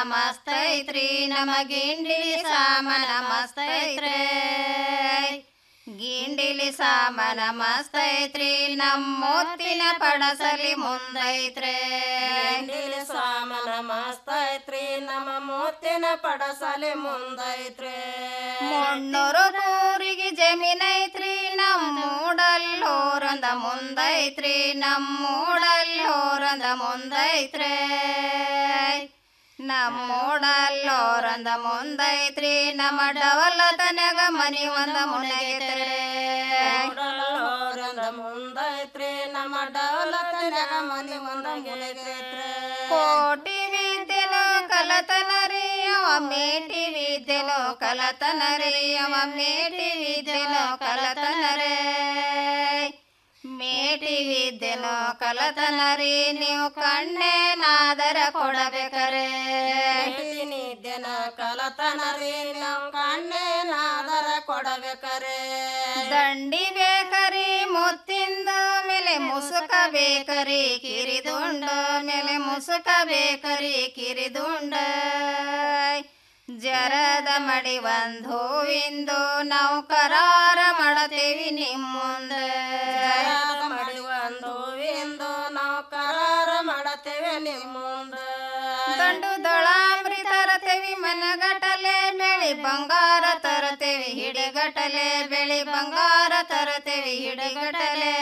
ಮಸ್ತೈತ್ರಿ ನಮಗಿಂಡಿಲಿ ಸಾಮನ ಮಸ್ತೈತ್ರಿ ಗಿಂಡಿ ಎಂಡಿಲಿ ಸಾಮನ ಮಸ್ತೈತ್ರಿ ನಮ್ಮೊತ್ತಿನ ಪಡಸಲಿ ಮುಂದೈತ್ರೆ ಎಂಡಿಲಿ ಸಾಮನ ಮಸ್ತೈತ್ರಿ ನಮ್ಮ ಮುತ್ತಿನ ಪಡಸಲಿ ಮುಂದೈತ್ರಿ ಮುನ್ನೂರು ಊರಿಗೆ ಜಮೀನೈತ್ರಿ ನಮ್ಮೂಡಲ್ಲೋರಂದ ಮುಂದೈತ್ರಿ ನಮ್ಮೂಡಲ್ಲೋರಂದ ಮುಂದೈತ್ರೆ ನಮ್ಮೂಡಲ್ಲೋರಂದ ಮುಂದೈತ್ರಿ ನಮ್ಮ ಡವಲತನಗ ಮನಿ ಒಂದ ಮುನಗೈತ್ರೆ ಮೂಡಲೋರಂದ ಮುಂದೈತ್ರಿ ನಮ್ಮ ಡವಲತನ್ಯಾಗ ಮನಿ ಮುಂದ ಮುನಿಗೈತ್ರಿ ಕೋಟಿ ವಿದ್ಯೆನು ಕಲತನರಿ ಅವ ಮೇಟಿ ವಿದ್ಯೆನು ಕಲತನರಿ ಅವ ಮೇಟಿ ವಿದ್ಯೆನು ಕಲತನರೇ ಮೇಟಿ ವಿದ್ಯೆನು ಕಲತನರಿ ನೀವು ಕಣ್ಣೇನಾದರ ಕೊಡಬೇಕರೆ ನಿದ್ಯನ ಕಲತನರಿ ನಾವು ಕಣ್ಣೇನಾದರ ಕೊಡಬೇಕರೆ ದಂಡಿ ಬೇಕರಿ ಮುತ್ತಿಂದ ಮೇಲೆ ಮುಸುಕ ಬೇಕರಿ ಕಿರಿದುಂಡ ಮೇಲೆ ಮುಸುಕ ಬೇಕರಿ ಕಿರಿದುಂಡ ಜರದ ಮಡಿ ಒಂದು ಹೂವಿಂದು ನಾವು ಕರಾರ ಮಾಡತೇವಿ ನಿಮ್ಮುಂದ ಮಾಡಿ ಒಂದು ಹೂವಿಂದು ನಾವು ಕರಾರ ಮಾಡತೇವೆ ನಿಮ್ಮ ಮುಂದ ದಂಡು ದಳಾಂಬ್ರಿ ತರತೇವಿ ಮನಗಟಲೆ ಬೆಳಿ ಬಂಗಾರ ತರತೇವಿ ಹಿಡಿಗಟಲೆ ಬೆಳಿ ಬಂಗಾರ ತರತೇವಿ ಹಿಡಿಗಟಲೆ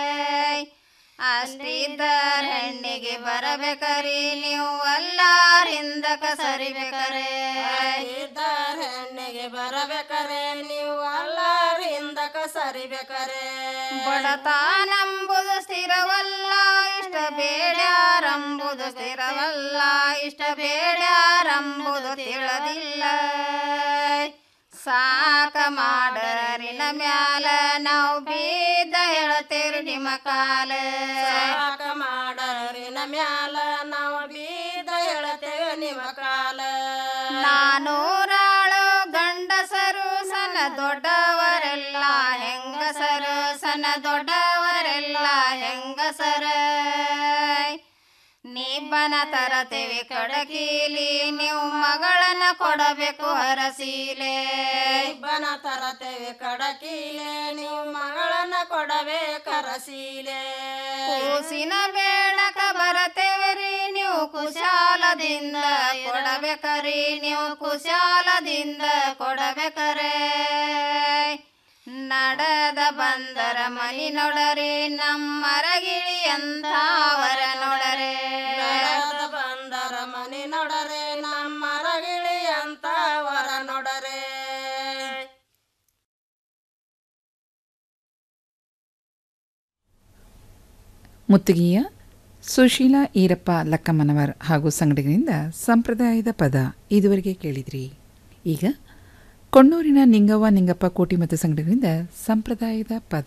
ಅಷ್ಟಿದ್ದರ ಹೆಣ್ಣಿಗೆ ಬರಬೇಕರಿ ನೀವು ಅಲ್ಲಾರಿಂದಕ ಸರಿಬೇಕರೆ ಇದ್ದಾರ ಹೆಣ್ಣಿಗೆ ಬರಬೇಕರೆ ನೀವು ಅಲ್ಲಾರಿಂದಕ ಸರಿಬೇಕರೆ ಬಡತಾನಂಬುದು ಸ್ಥಿರವಲ್ಲ ಇಷ್ಟ ಬೇಡ್ಯಾರಂಬುದು ಸ್ಥಿರವಲ್ಲ ಇಷ್ಟ ಬೇಡ್ಯಾರಂಬುದು ತಿಳಿದಿಲ್ಲ ಸಾಕ ಮಾಡರಿನ ಮ್ಯಾಲ ನಾವು ಬೀದ ಹೇಳತೇರಿ ನಿಮ್ಮ ಕಾಲ ಸಾಕ ಮಾಡರಿನ ಮ್ಯಾಲ ನಾವು ಬೀದ ಹೇಳತೇವೆ ನಿಮ್ಮ ಕಾಲ ನಾನೂರಾಳು ಗಂಡಸರು ಸನ ದೊಡ್ಡವರೆಲ್ಲ ಹೆಂಗಸರು ಸನ ದೊಡ್ಡವರೆಲ್ಲ ಹೆಂಗಸರ ನೀಬನ ತರತೇವಿ ಕಡಕೀಲಿ ನೀವು ಮಗಳನ್ನ ಕೊಡಬೇಕು ಹರಸೀಲೆ ಬನ ತರತೇವೆ ಕಡಕೀಲೆ ನೀವು ಮಗಳನ್ನ ಕೊಡಬೇಕರಸೀಲೆ ಕೂಸಿನ ಬೇಡಕ ಬರತೇವರಿ ನೀವು ಕುಶಾಲದಿಂದ ಕೊಡಬೇಕರಿ ನೀವು ಕುಶಾಲದಿಂದ ಕೊಡಬೇಕರೆ ನಡದ ಬಂದರ ಮನಿ ನೋಡರಿ ನಮ್ಮರಗಿಳಿ ಅಂಥವರ ನೋಡರೆ ನಡದ ಬಂದರ ಮನಿ ನೋಡರೆ ನಮ್ಮ ರಗಿಳಿ ಅಂತ ವರ ನೋಡರೆ ಮುತ್ತಿಗೆಯ ಸುಶೀಲಾ ಈರಪ್ಪ ಲಕ್ಕಮ್ಮನವರ್ ಹಾಗೂ ಸಂಗಡಿಗರಿಂದ ಸಂಪ್ರದಾಯದ ಪದ ಇದುವರೆಗೆ ಕೇಳಿದ್ರಿ ಈಗ ಕೊಣ್ಣೂರಿನ ನಿಂಗವ್ವ ನಿಂಗಪ್ಪ ಕೋಟಿ ಮತ್ತು ಸಂಗಡಿಗರಿಂದ ಸಂಪ್ರದಾಯದ ಪದ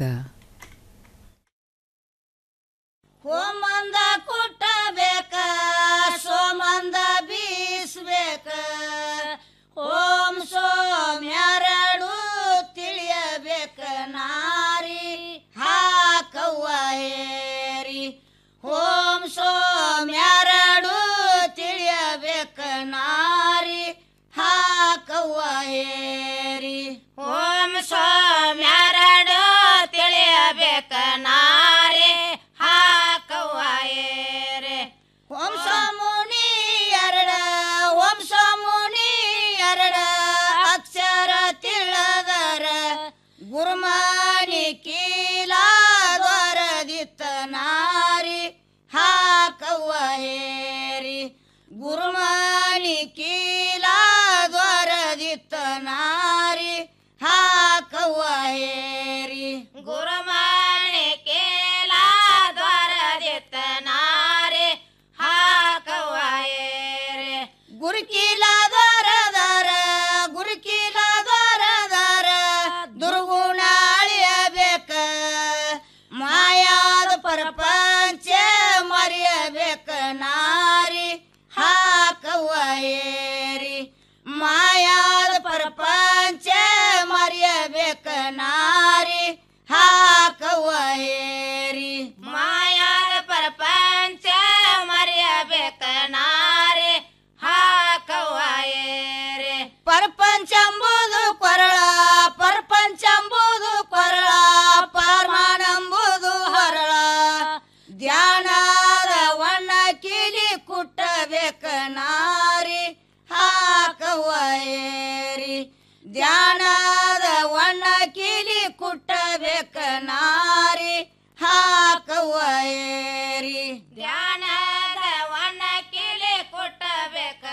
ಹೋಮಂದ ಕುಟ್ಟಬೇಕ ಸೋಮಂದ ಬೀಸ್ಬೇಕ ಓಂ ಸೋಮ್ಯಾರಡು ತಿಳಿಯಬೇಕ ನಾರಿ ಹಾಕವ್ವ ಹೇರಿ ಓಂ ಸೋಮ್ಯಾರಡು ತಿಳಿಯಬೇಕ ನಾರಿ ಹಾಕವ್ವ ಹೇರಿ ಓಂ ಸೋಮ್ಯಾರಡು ತಿಳಿಯಬೇಕ ನಾರಿ ಹಾಕವ್ವ ಏರೆ ಓಂ ಸೋಮುನಿ ಎರಡ ಓಂ ಸೋಮುನಿ ಎರಡ ಅಕ್ಷರ ತಿಳದರ ಗುರುಮಾನಿ ಕೀಲಾದೊರದಿತ್ತ ನಾರಿ ಹಾಕವ್ವ ಹೇರಿ ಗುರುಮಾನಿ ಕೀಲಾದೊರದಿತ್ತ ನಾರಿ ಹಾಕವ್ವ ಹೇರಿ ಗುರುಮಾನಿ ಕೀಲಾದೊರದಿತ್ತ ನಾರಿ ಹಾಕವ್ವ ಏರಿ ಗುರುಕೀಲಾದೊರದರ ಗುರುಕೀಲಾದೊರದರ ದುರ್ಗುಣ ಅಳಿಯಬೇಕ ಮಾಯಾದ ಪರಪಂಚ ಮರೆಯಬೇಕ ನಾರಿ ಹಾಕವ್ವ ಏರಿ ಮಾಯಾದ ಪರಪಂಚ ಮರೆಯಬೇಕ ನಾರಿ ಹಾಕವ್ವ ಏರಿ ಮಾಯಾದ ಪರಪಂಚ ಮರೆಯಬೇಕ ನಾರಿ ಹಾಕವ್ವ ಏರಿ ಪರಪಂಚ ಎಂಬುದು ಕೊರಳ ಪರಪಂಚ ಎಂಬುದು ಕೊರಳ ನಾರಿ ಹಾಕವ್ವ ಏರಿ ಧ್ಯಾನದ ಒಣ ಕಿಲಿ ಕುಟ್ಟಬೇಕ ನಾರಿ ಹಾಕವ್ವ ಏರಿ ಧ್ಯಾನ